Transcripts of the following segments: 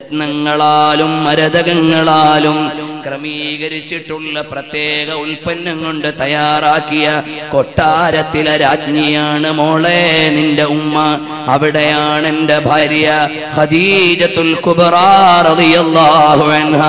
രത്നങ്ങളാലും മരതകങ്ങളാലും ക്രമീകരിച്ചിട്ടുള്ള പ്രത്യേക ഉൽപ്പന്നം കൊണ്ട് തയ്യാറാക്കിയ കൊട്ടാരത്തിലെ രാജ്ഞിയാണ് മോളെ നിന്റെ ഉമ്മ അവിടെയാണ് എന്റെ ഭാര്യ ഖദീജത്തുൽ കുബ്റാ റളിയല്ലാഹു അൻഹാ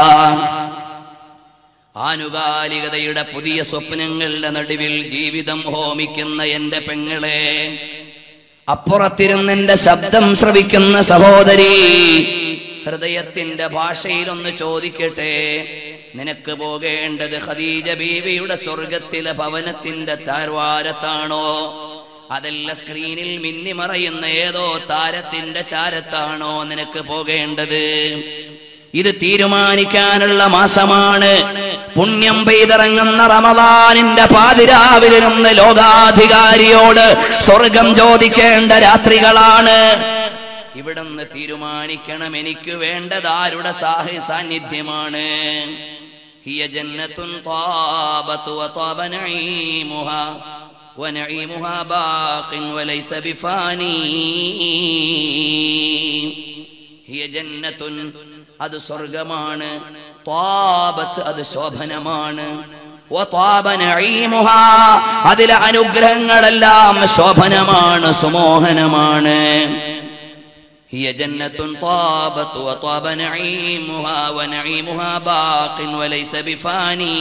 ആനുകാലികതയുടെ പുതിയ സ്വപ്നങ്ങളുടെ നടുവിൽ ജീവിതം ഹോമിക്കുന്ന എന്റെ പെങ്ങളെ അപ്പുറത്തിരുന്നെന്റെ ശബ്ദം ശ്രവിക്കുന്ന സഹോദരി ഹൃദയത്തിന്റെ ഭാഷയിലൊന്ന് ചോദിക്കട്ടെ നിനക്ക് പോകേണ്ടത് ഖദീജ ബീവിയുടെ സ്വർഗത്തിലെ ഭവനത്തിന്റെ താഴ്വാരത്താണോ അതല്ല സ്ക്രീനിൽ മിന്നിമറയുന്ന ഏതോ താരത്തിന്റെ ചാരത്താണോ നിനക്ക് പോകേണ്ടത് ഇത് തീരുമാനിക്കാനുള്ള മാസമാണ് പുണ്യം പെയ്തിറങ്ങുന്ന റമദാനിന്റെ പാതിരാവിലിരുന്ന് ലോകാധികാരിയോട് സ്വർഗം ചോദിക്കേണ്ട രാത്രികളാണ് ഇവിടുന്ന് തീരുമാനിക്കണം എനിക്ക് വേണ്ടത് ആരുടെ സാഹി സാന്നിധ്യമാണ് ഹിയ ജന്നത്തുൻ طابت وطاب نعيمها ونعيمها باق وليس بفاني ഹിയ ജന്നത്തുൻ അത് സ്വർഗമാണ് ത്വാബത്ത് അത് ശോഭനമാണ് വത്വാബ നഈമുഹാ. അതിലെ അനുഗ്രഹങ്ങളെല്ലാം ശോഭനമാണ് സുമോഹനമാണ് هي جنة طابت وطاب نعيمها ونعيمها باق وليس بفاني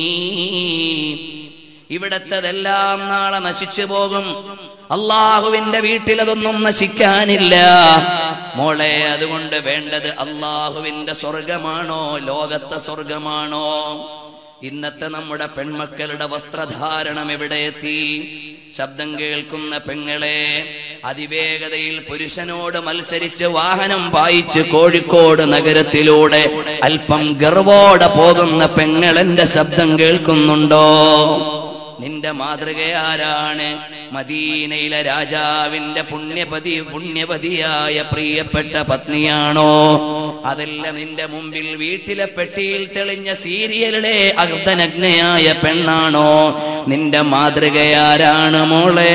ഇവിടത്തതെല്ലാം നാളെ നശിച്ചു പോകും അള്ളാഹുവിന്റെ വീട്ടിൽ അതൊന്നും നശിക്കാനില്ല മോളെ അതുകൊണ്ട് വേണ്ടത് അള്ളാഹുവിന്റെ സ്വർഗമാണോ ലോകത്തെ സ്വർഗമാണോ ഇന്നത്തെ നമ്മുടെ പെൺമക്കളുടെ വസ്ത്രധാരണം എവിടെ എത്തി ശബ്ദം കേൾക്കുന്ന പെങ്ങളെ അതിവേഗതയിൽ പുരുഷനോട് മത്സരിച്ച് വാഹനം പായിച്ച് കോഴിക്കോട് നഗരത്തിലൂടെ അല്പം ഗർവോടെ പോകുന്ന പെങ്ങളെന്റെ ശബ്ദം കേൾക്കുന്നുണ്ടോ നിന്റെ മാതൃകയാരാണ് മദീനയിലെ രാജാവിന്റെ പുണ്യപതി പുണ്യപതിയായ പ്രിയപ്പെട്ട പത്നിയാണോ അതല്ല നിന്റെ മുമ്പിൽ വീട്ടിലെ പെട്ടിയിൽ തെളിഞ്ഞ സീരിയലിലെ അർദ്ധനഗ്നയായ പെണ്ണാണോ നിന്റെ മാതൃകയാരാണ് മോളെ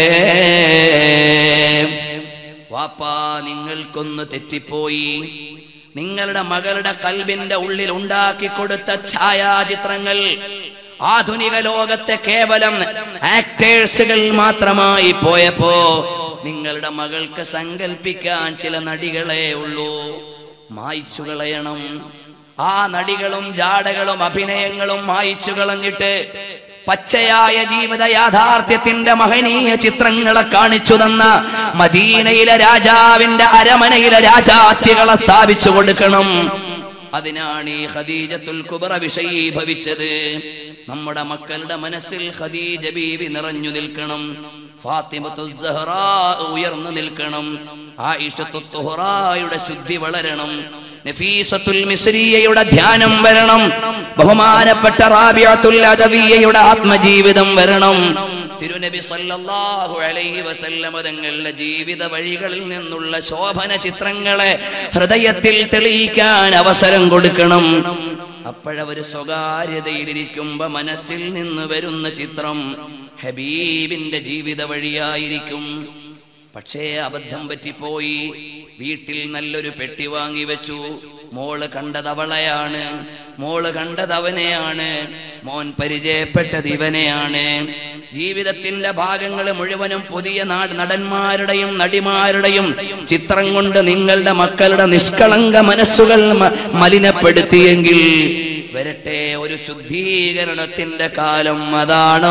വാപ്പാ നിങ്ങൾക്കൊന്ന് തെറ്റിപ്പോയി നിങ്ങളുടെ മകളുടെ കൽബിന്റെ ഉള്ളിൽ ഉണ്ടാക്കി കൊടുത്ത ഛായാചിത്രങ്ങൾ ആധുനിക ലോകത്തെ കേവലം ആക്ടേഴ്സുകൾ മാത്രമായി പോയപ്പോ നിങ്ങളുടെ മകൾക്ക് സങ്കല്പിക്കാൻ ചില നടികളെ ഉള്ളൂ മായ്ച്ചു കളയണം ആ നടികളും ജാടകളും അഭിനയങ്ങളും മായ്ച്ചു കളഞ്ഞിട്ട് പച്ചയായ ജീവിത യാഥാർത്ഥ്യത്തിന്റെ മഹനീയ ചിത്രങ്ങളെ കാണിച്ചു തന്ന മദീനയിലെ രാജാവിന്റെ അരമനയിലെ രാജാത്യകളെ സ്ഥാപിച്ചു കൊടുക്കണം അതിനാണ് ഈ ഖദീജത്തുൽ കുബറ വിഷയീഭവിച്ചത് നമ്മുടെ മക്കളുടെ മനസ്സിൽ ഖദീജ ബീവി നിറഞ്ഞു നിൽക്കണം ഫാത്തിമത്തു സഹറാ ഉയർന്നു നിൽക്കണം ആയിഷത്തു തുഹറായുടെ ശുദ്ധി വളരണം നഫീസത്തുൽ മിസ്രിയയുടെ ധ്യാനം വരണം ബഹുമാനപ്പെട്ട റാബിയത്തുൽ അദവിയയുടെ ആത്മജീവിതം വരണം തിരുനബി സല്ലല്ലാഹു അലൈഹി വസല്ലമ തങ്ങളുടെ ജീവിത വഴികളിൽ നിന്നുള്ള ശോഭന ചിത്രങ്ങളെ ഹൃദയത്തിൽ തെളിയിക്കാൻ അവസരം കൊടുക്കണം അപ്പോഴവര് സ്വകാര്യതയിലിരിക്കുമ്പോ മനസ്സിൽ നിന്ന് വരുന്ന ചിത്രം ഹബീബിന്റെ ജീവിത വഴിയായിരിക്കും പക്ഷേ അബദ്ധം പറ്റിപ്പോയി വീട്ടിൽ നല്ലൊരു പെട്ടി വാങ്ങി വെച്ചു മോള് കണ്ടത് അവളെയാണ് മോള് കണ്ടത് അവനെയാണ് മോൻ പരിചയപ്പെട്ടത് ഇവനെയാണ് ജീവിതത്തിന്റെ ഭാഗങ്ങൾ മുഴുവനും പുതിയ നാട് നടന്മാരുടെയും നടിമാരുടെയും ചിത്രം കൊണ്ട് നിങ്ങളുടെ മക്കളുടെ നിഷ്കളങ്ക മനസ്സുകൾ മ- മലിനപ്പെടുത്തിയെങ്കിൽ വരട്ടെ ഒരു ശുദ്ധീകരണത്തിന്റെ കാലം അതാണ്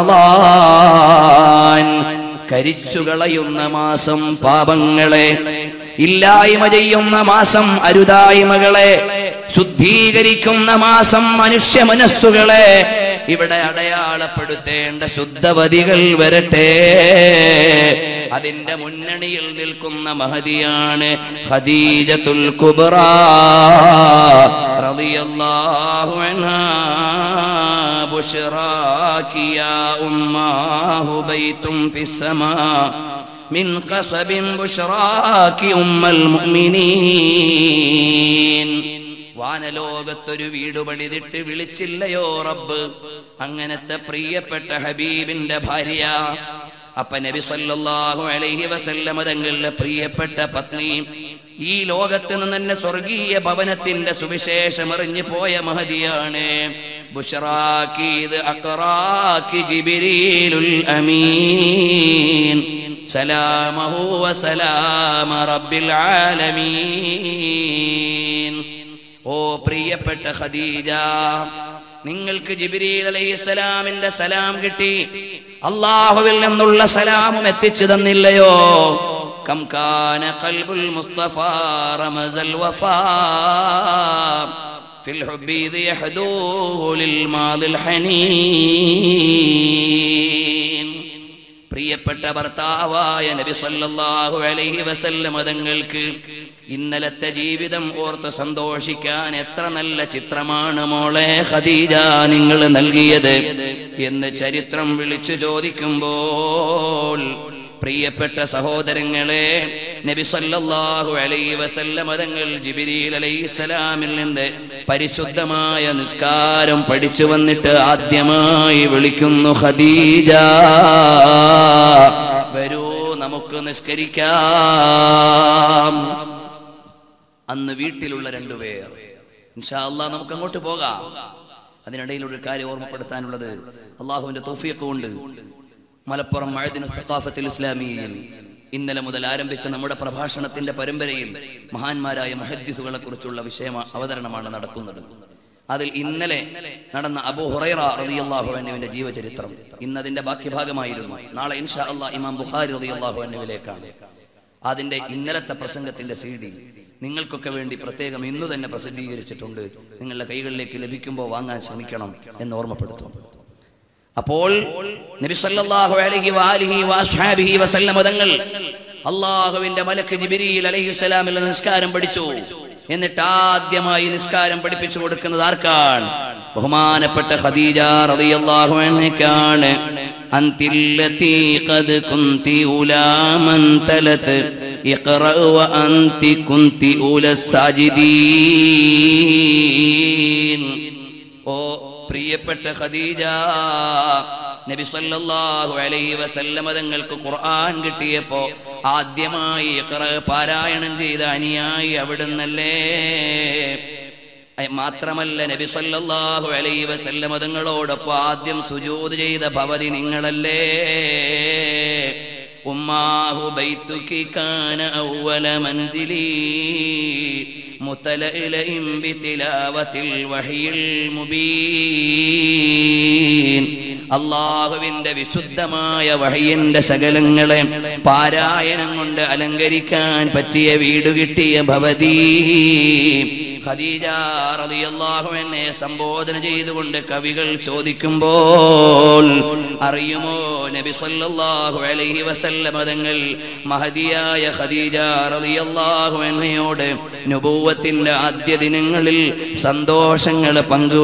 റമദാൻ കരിച്ചു കളയുന്ന മാസം പാപങ്ങളെ ഇല്ലായ്മ ചെയ്യുന്ന മാസം അരുതായ്മകളെ ശുദ്ധീകരിക്കുന്ന മാസം മനുഷ്യ മനസ്സുകളെ ഇവിടെ അടയാളപ്പെടുത്തേണ്ട ശുദ്ധവതികൾ വരട്ടെ അതിന്റെ മുന്നണിയിൽ നിൽക്കുന്ന മഹതിയാണ് ഖദീജത്തുൽ കുബ്റ റളിയല്ലാഹു അൻഹാ بشراك يا أماه بيت في السماء من قصب بشراك أم المؤمنين വാനലോകത്തൊരു വീട് പണിതിട്ട് വിളിച്ചില്ലയോ റബ്ബ് അങ്ങനത്തെ പ്രിയപ്പെട്ട ഹബീബിന്റെ ഭാര്യ അപ്പൊ നബി സല്ലല്ലാഹു അലൈഹി വസല്ലമ തങ്ങളുടെ പ്രിയപ്പെട്ട പത്നി ഈ ലോകത്ത് നിന്ന് തന്നെ സ്വർഗീയ ഭവനത്തിന്റെ സുവിശേഷം അറിഞ്ഞു പോയ മഹതിയാണ് ബുഷറാക്കി ഇത് അക്റാക്കി ജിബിരീലുൽ അമീൻ സലാമഹു വസലാമ റബ്ബിൽ ആലമീൻ ഓ പ്രിയപ്പെട്ട ഖദീജ നിങ്ങൾക്ക് ജിബിരീൽ അലൈഹിസ്സലാമിന്റെ സലാം കിട്ടി അള്ളാഹുവിൽ നിന്നുള്ള സലാമും എത്തിച്ചു തന്നില്ലയോ കം കാന ഖൽബുൽ മുസ്തഫ റമസൽ വഫാ في الحب إذ يحدوه للماضي الحنين പ്രിയപ്പെട്ട ഭർത്താവായ നബി സല്ലല്ലാഹു അലൈഹി വസല്ലം തങ്ങൾക്ക് ഇന്നലത്തെ ജീവിതം ഓർത്ത് സന്തോഷിക്കാൻ എത്ര നല്ല ചിത്രമാണ് മോളെ ഖദീജ നിങ്ങൾ നൽകിയത് എന്ന് ചരിത്രം വിളിച്ചു ചോദിക്കുമ്പോൾ പ്രിയപ്പെട്ട സഹോദരങ്ങളെ നബി സല്ലല്ലാഹു അലൈഹി വസല്ലം തങ്ങൾ ജിബ്രീൽ അലൈഹിസ്സലാമിൽ നിന്ന് പരിശുദ്ധമായ നിസ്കാരം പഠിച്ചു വന്നിട്ട് ആദ്യമായി വിളിക്കുന്നു ഖദീജ വരൂ നമുക്ക് നിസ്കരിക്കാം അന്ന് വീട്ടിലുള്ള രണ്ടുപേർ ഇൻഷാ അല്ലാ നമുക്ക് അങ്ങോട്ട് പോകാം അതിനിടയിൽ ഒരു കാര്യം ഓർമ്മപ്പെടുത്താനുള്ളത് അള്ളാഹുവിന്റെ തൗഫീഖ് കൊണ്ട് മലപ്പുറം മഴദിന സഖാഫത്തിൽ ഇസ്ലാമിയയിൽ ഇന്നലെ മുതൽ ആരംഭിച്ച നമ്മുടെ പ്രഭാഷണത്തിന്റെ പരമ്പരയിൽ മഹാന്മാരായ മഹദ്ദിസുകളെ കുറിച്ചുള്ള വിഷയ അവതരണമാണ് നടക്കുന്നത് അതിൽ ഇന്നലെ നടന്ന അബു ഹുറൈറ റളിയല്ലാഹു അൻഹുവിന്റെ ജീവചരിത്രം ഇന്നതിന്റെ ബാക്കി ഭാഗമായിരുന്നു നാളെ ഇൻഷാ അല്ലാ ഇമാം ബുഖാരി റളിയല്ലാഹു അൻഹുവിലേക്കാണ് അതിന്റെ ഇന്നലത്തെ പ്രസംഗത്തിന്റെ സി ഡി നിങ്ങൾക്കൊക്കെ വേണ്ടി പ്രത്യേകം ഇന്നു തന്നെ പ്രസിദ്ധീകരിച്ചിട്ടുണ്ട് നിങ്ങളുടെ കൈകളിലേക്ക് ലഭിക്കുമ്പോൾ വാങ്ങാൻ ശ്രമിക്കണം എന്ന് ഓർമ്മപ്പെടുത്തുന്നു അപ്പോൾ നബി സല്ലല്ലാഹു അലൈഹി വാലിഹി വസ്ഹാബിഹി വസല്ലമ തങ്ങൾ അള്ളാഹുവിന്റെ മലക്ക് ജിബ്രീൽ അലൈഹിസ്സലാമിൽ നിസ്കാരം പഠിച്ചു എന്നിട്ട് ആദ്യമായി നിസ്കാരം പഠിപ്പിച്ചു കൊടുക്കുന്നത് ആർക്കാണ് ബഹുമാനപ്പെട്ട ഖദീജ റളിയല്ലാഹു അൻഹയ്ക്കാണ് അന്തില്ലത്തി ഖദ് കുന്തി ഉലാമൻ തലത് ഇഖ്റ വഅന്തി കുന്തി ഉലസാജിദീൻ ഓ പ്രിയപ്പെട്ട ഖദീജ നബി സല്ലല്ലാഹു അലൈഹി വസല്ലമ തങ്ങൾക്ക് ഖുർആൻ കിട്ടിയപ്പോ ആദ്യമായി ഇഖ്റ പാരായണം ചെയ്ത അനുയായി അവിടുന്നല്ലേ അയ് മാത്രമല്ല നബി സല്ലല്ലാഹു അലൈഹി വസല്ലമ തങ്ങളോടൊപ്പം ആദ്യം സുജൂദ് ചെയ്ത ഭവതി നിങ്ങളല്ലേ ഉമ്മാഹു ബൈത്തുക്കി കാന ഔവല മൻസിലി متلئلئ بتلاوة الوحي المبين അള്ളാഹുവിന്റെ വിശുദ്ധമായ വഹിയന്റെ ശകലങ്ങളെ പാരായണം കൊണ്ട് അലങ്കരിക്കാൻ പറ്റിയ വീട് കിട്ടിയ ഭവതീ ഖദീജ റളിയല്ലാഹു എന്നെ സംബോധന ചെയ്തുകൊണ്ട് കവികൾ ചോദിക്കുമ്പോൾ അറിയുമോ നബി സല്ലല്ലാഹു അലൈഹി വസല്ലമ തങ്ങൾ മഹദിയായ ഖദീജ റളിയല്ലാഹു അൻഹയോട് നുബൂവത്തിന്റെ ആദ്യ ദിനങ്ങളിൽ സന്തോഷങ്ങൾ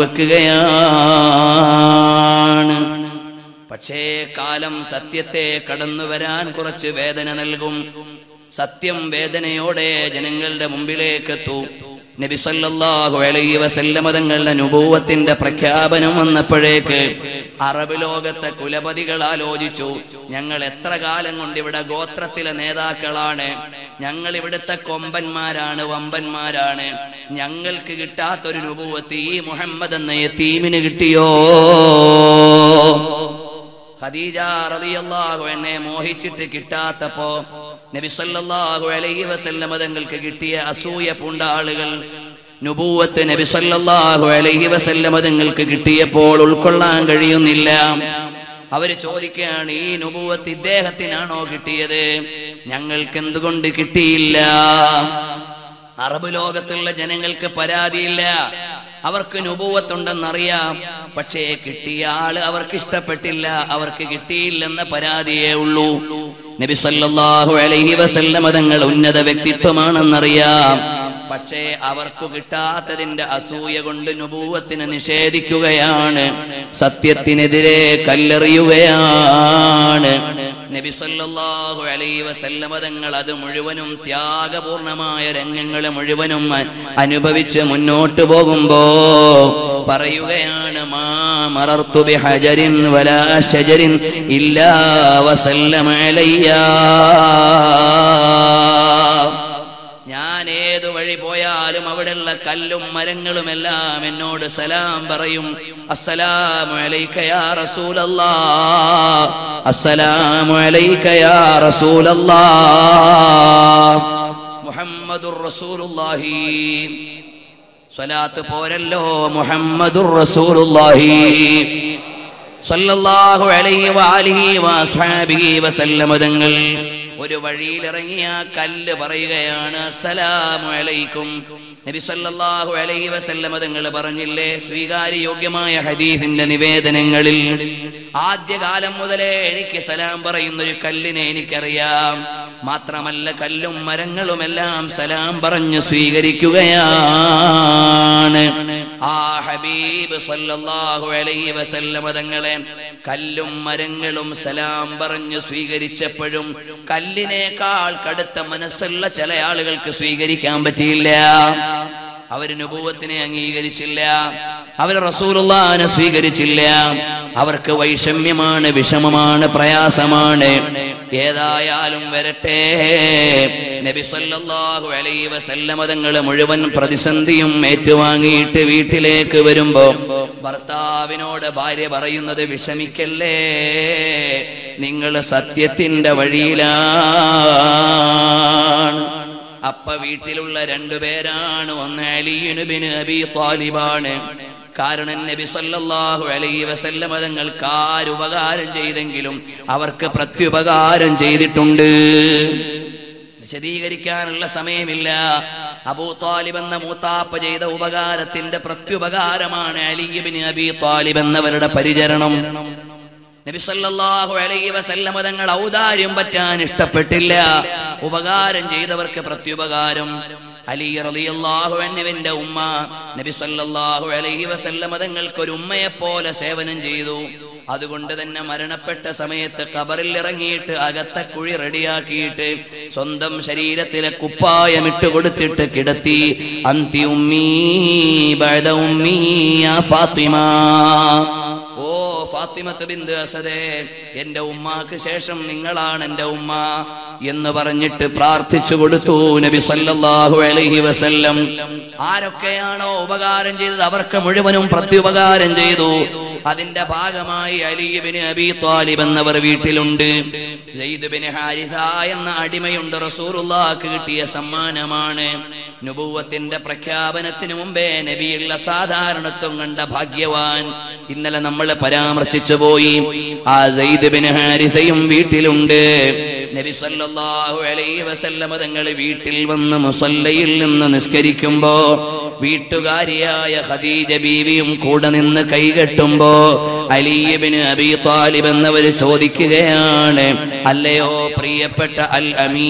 പങ്കുവെക്കുകയാണ് പക്ഷേ കാലം സത്യത്തെ കടന്നു വരാൻ കുറച്ച് വേദന നൽകും സത്യം വേദനയോടെ ജനങ്ങളുടെ മുമ്പിലേക്ക് എത്തും നബി സല്ലല്ലാഹു അലൈഹി വസല്ലമ തങ്ങളുടെ നുബൂവത്തിന്റെ പ്രഖ്യാപനം വന്നപ്പോഴേക്ക് അറബ് ലോകത്തെ കുലപതികൾ ആലോചിച്ചു ഞങ്ങൾ എത്ര കാലം കൊണ്ട് ഇവിടെ ഗോത്രത്തിലെ നേതാക്കളാണ് ഞങ്ങൾ ഇവിടുത്തെ കൊമ്പന്മാരാണ് വമ്പന്മാരാണ് ഞങ്ങൾക്ക് കിട്ടാത്തൊരു നുബൂവത്ത് ഈ മുഹമ്മദ് എന്ന യത്തീമിന് കിട്ടിയോ ഖദീജ റളിയല്ലാഹു എന്നെ മോഹിച്ചിട്ട് കിട്ടാത്തപ്പോ നബി സല്ലല്ലാഹു അലൈഹി വസല്ലമ തങ്ങൾക്ക് കിട്ടിയ അസൂയ പൂണ്ട ആളുകൾ നുബൂവത്ത് നബി സല്ലല്ലാഹു അലൈഹി വസല്ലമ തങ്ങൾക്ക് കിട്ടിയപ്പോൾ ഉൾക്കൊള്ളാൻ കഴിയുന്നില്ല അവര് ചോദിക്കുകയാണ് ഈ നുബൂവത്ത് ഇദ്ദേഹത്തിനാണോ കിട്ടിയത് ഞങ്ങൾക്ക് എന്തുകൊണ്ട് കിട്ടിയില്ല അറബ് ലോകത്തുള്ള ജനങ്ങൾക്ക് പരാതിയില്ല അവർക്ക് നുപൂവത്തുണ്ടെന്നറിയാം പക്ഷേ കിട്ടിയ ആള് അവർക്ക് ഇഷ്ടപ്പെട്ടില്ല അവർക്ക് കിട്ടിയില്ലെന്ന പരാതിയേ ഉള്ളൂ നബി സല്ലല്ലാഹു അലൈഹി വസല്ലമ തങ്ങൾ ഉന്നത വ്യക്തിത്വമാണെന്നറിയാം പക്ഷേ അവർക്ക് കിട്ടാത്തതിന്റെ അസൂയ കൊണ്ട് നുപൂവത്തിനെ നിഷേധിക്കുകയാണ് സത്യത്തിനെതിരെ കല്ലെറിയുകയാണ് നബി സല്ലല്ലാഹു അലൈഹി വസല്ലമ തങ്ങൾ അത് മുഴുവനും ത്യാഗപൂർണമായ രംഗങ്ങളെ മുഴുവനും അ- അനുഭവിച്ച് മുന്നോട്ട് പോകുമ്പോ പറയുകയാണ് മാ മറർത്തു ബിഹജരിൻ വലാ ശജരിൻ ഇല്ലാ വസല്ലമ അലയ്യ ഞാൻ ഏതു വഴി പോയാലും അവിടെയുള്ള കല്ലും മരങ്ങളും എല്ലാം എന്നോട് സലാം പറയും അസ്സലാമു അലൈക യാ റസൂലല്ലാ അസ്സലാമു അലൈക യാ റസൂലല്ലാ മുഹമ്മദുർ റസൂലുള്ളാഹി സ്വലാത്ത് പോരല്ലോ മുഹമ്മദുർ റസൂലുള്ളാഹി സല്ലല്ലാഹു അലൈഹി വആലിഹി വഅസ്ഹാബിഹി വസല്ലമ തങ്ങൾ ഒരു വഴിയിലിറങ്ങിയ കല്ല് പറയുകയാണ് അസ്സലാമു അലൈക്കും നബി സല്ലല്ലാഹു അലൈഹി വസല്ലമ തങ്ങൾ പറഞ്ഞില്ലേ സ്വീകാര്യയോഗ്യമായ ഹദീസിന്റെ നിവേദനങ്ങളിൽ ആദ്യകാലം മുതലേ എനിക്ക് സലാം പറയുന്ന ഒരു കല്ലിനെ എനിക്കറിയാം മാത്രമല്ല കല്ലും മരങ്ങളും എല്ലാം സലാം പറഞ്ഞു സ്വീകരിക്കുകയാണ് ആ ഹബീബ് സല്ലല്ലാഹു അലൈഹി വസല്ലമ തങ്ങളെ കല്ലും മരങ്ങളും സലാം പറഞ്ഞു സ്വീകരിച്ചപ്പോഴും കല്ലിനേക്കാൾ കടുത്ത മനസ്സുള്ള ചില ആളുകൾക്ക് സ്വീകരിക്കാൻ പറ്റിയില്ല അവര് നുപൂവത്തിനെ അംഗീകരിച്ചില്ല അവർ റസൂലുള്ളാനെ സ്വീകരിച്ചില്ല അവർക്ക് വൈഷമ്യമാണ് വിഷമമാണ് പ്രയാസമാണ് ഏതായാലും വരട്ടെ നബി സല്ലല്ലാഹു അലൈഹി വസല്ലമ തങ്ങൾ മുഴുവൻ പ്രതിസന്ധിയും ഏറ്റുവാങ്ങിയിട്ട് വീട്ടിലേക്ക് വരുമ്പോ ഭർത്താവിനോട് ഭാര്യ പറയുന്നത് വിഷമിക്കല്ലേ നിങ്ങൾ സത്യത്തിന്റെ വഴിയിലാണ് അപ്പ വീട്ടിലുള്ള രണ്ടുപേരാണ് ഒന്ന് അലിയുനുബിന് അബി താലിബാണ് കാരണം നബി സല്ലല്ലാഹു അലൈഹി വസല്ലമ തങ്ങൾക്ക് ആരുപകാരം ചെയ്തെങ്കിലും അവർക്ക് പ്രത്യുപകാരം ചെയ്തിട്ടുണ്ട് വിശദീകരിക്കാനുള്ള സമയമില്ല അബൂ താലിബ് എന്ന മൂത്താപ്പ ചെയ്ത ഉപകാരത്തിന്റെ പ്രത്യുപകാരമാണ് അലിബിന് അബി താലിബ് എന്നവരുടെ പരിചരണം നബി സല്ലല്ലാഹു അലൈഹി വസല്ലമ തങ്ങൾ ഔദാര്യം പറ്റാൻ ഇഷ്ടപ്പെട്ടില്ല ഉപകാരം ചെയ്തവർക്ക് പ്രത്യുപകാരം അലി റളിയല്ലാഹു അൻഹുവിന്റെ ഉമ്മ നബി സല്ലല്ലാഹു അലൈഹി വസല്ലമ തങ്ങൾക്ക് ഒരു ഉമ്മയെ പോലെ സേവനം ചെയ്തു അതുകൊണ്ട് തന്നെ മരണപ്പെട്ട സമയത്ത് കബറിൽ ഇറങ്ങിയിട്ട് അകത്തെ കുഴി റെഡിയാക്കിയിട്ട് സ്വന്തം ശരീരത്തിലെ കുപ്പായം ഇട്ട് കൊടുത്തിട്ട് കിടത്തി അന്തി ഉമ്മീ ബഅദ ഉമ്മീ യാ ഫാത്തിമ ഓ ഫാത്തിമത്ത് ബിന്ദു അസദേ എന്റെ ഉമ്മാക്ക് ശേഷം നിങ്ങളാണ് എന്റെ ഉമ്മ എന്ന് പറഞ്ഞിട്ട് പ്രാർത്ഥിച്ചു കൊടുത്തു നബി സല്ലല്ലാഹു അലൈഹി വസല്ലം ആരൊക്കെയാണോ ഉപകാരം ചെയ്തത് അവർക്ക് മുഴുവനും പ്രത്യുപകാരം ചെയ്തു അതിന്റെ ഭാഗമായി അലിബിന് അബി താലിബ് എന്നവർ വീട്ടിലുണ്ട് സെയ്ദ് ബിൻ ഹാരിസ എന്ന അടിമയുണ്ട് റസൂറുള്ളാക്ക് കിട്ടിയ സമ്മാനമാണ് നുബൂവത്തിന്റെ പ്രഖ്യാപനത്തിന് മുമ്പേ നബിയുള്ള സാധാരണത്വം കണ്ട ഭാഗ്യവാൻ ഇന്നലെ നമ്മൾ പരാമർശിച്ചു പോയി ആ സെയ്ദ് ബിൻ ഹാരിസയും വീട്ടിലുണ്ട് നബി സല്ലല്ലാഹു അലൈഹി വസല്ലമ തങ്ങൾ വീട്ടിൽ വന്ന് മുസല്ലയിൽ നിന്ന് നിസ്കരിക്കുമ്പോ വീട്ടുകാരിയായ ഖദീജ ബീവിയും കൂടെ നിന്ന് കൈകെട്ടുമ്പോ അലിയബിന് അബി താലിബ് എന്നവർ ചോദിക്കുകയാണ് അല്ലയോ പ്രിയപ്പെട്ട അൽ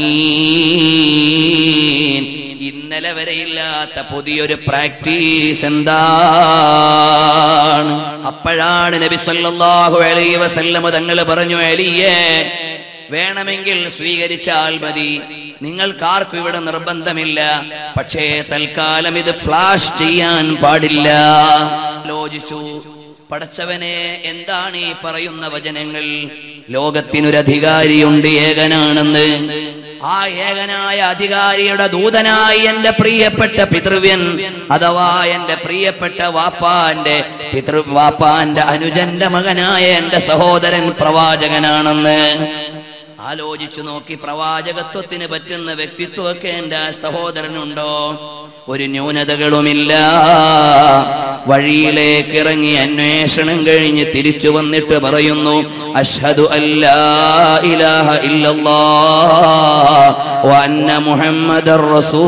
അമീൻ ഇന്നലെ വരെ ഇല്ലാത്ത പുതിയൊരു പ്രാക്ടീസ് എന്താണ് അപ്പോഴാണ് നബി സല്ലല്ലാഹു അലൈഹി വസല്ലമ തങ്ങൾ പറഞ്ഞു അലിയേ വേണമെങ്കിൽ സ്വീകരിച്ചാൽ മതി നിങ്ങൾക്കാർക്കും ഇവിടെ നിർബന്ധമില്ല പക്ഷേ തൽക്കാലം ഇത് ഫ്ലാഷ് ചെയ്യാൻ പാടില്ല ആലോചിച്ചു പടച്ചവനെ എന്താണ് ഈ പറയുന്ന വചനങ്ങൾ ലോകത്തിനൊരധികാരിയുണ്ട് ഏകനാണെന്ന് ആ ഏകനായ അധികാരിയുടെ ദൂതനായി എന്റെ പ്രിയപ്പെട്ട പിതൃവ്യൻ അഥവാ എന്റെ പ്രിയപ്പെട്ട വാപ്പാന്റെ പിതൃ വാപ്പാന്റെ അനുജന്റെ മകനായ എന്റെ സഹോദരൻ പ്രവാചകനാണെന്ന് ആലോചിച്ചു നോക്കി പ്രവാചകത്വത്തിന് പറ്റുന്ന വ്യക്തിത്വമൊക്കെ എന്റെ സഹോദരനുണ്ടോ ഒരു ന്യൂനതകളുമില്ല വഴിയിലേക്ക് ഇറങ്ങി അന്വേഷണം കഴിഞ്ഞ് തിരിച്ചു വന്നിട്ട് പറയുന്നു അഷ്ഹദു അല്ലാ ഇലാഹ ഇല്ലല്ലാഹ് വ അന്ന മുഹമ്മദർ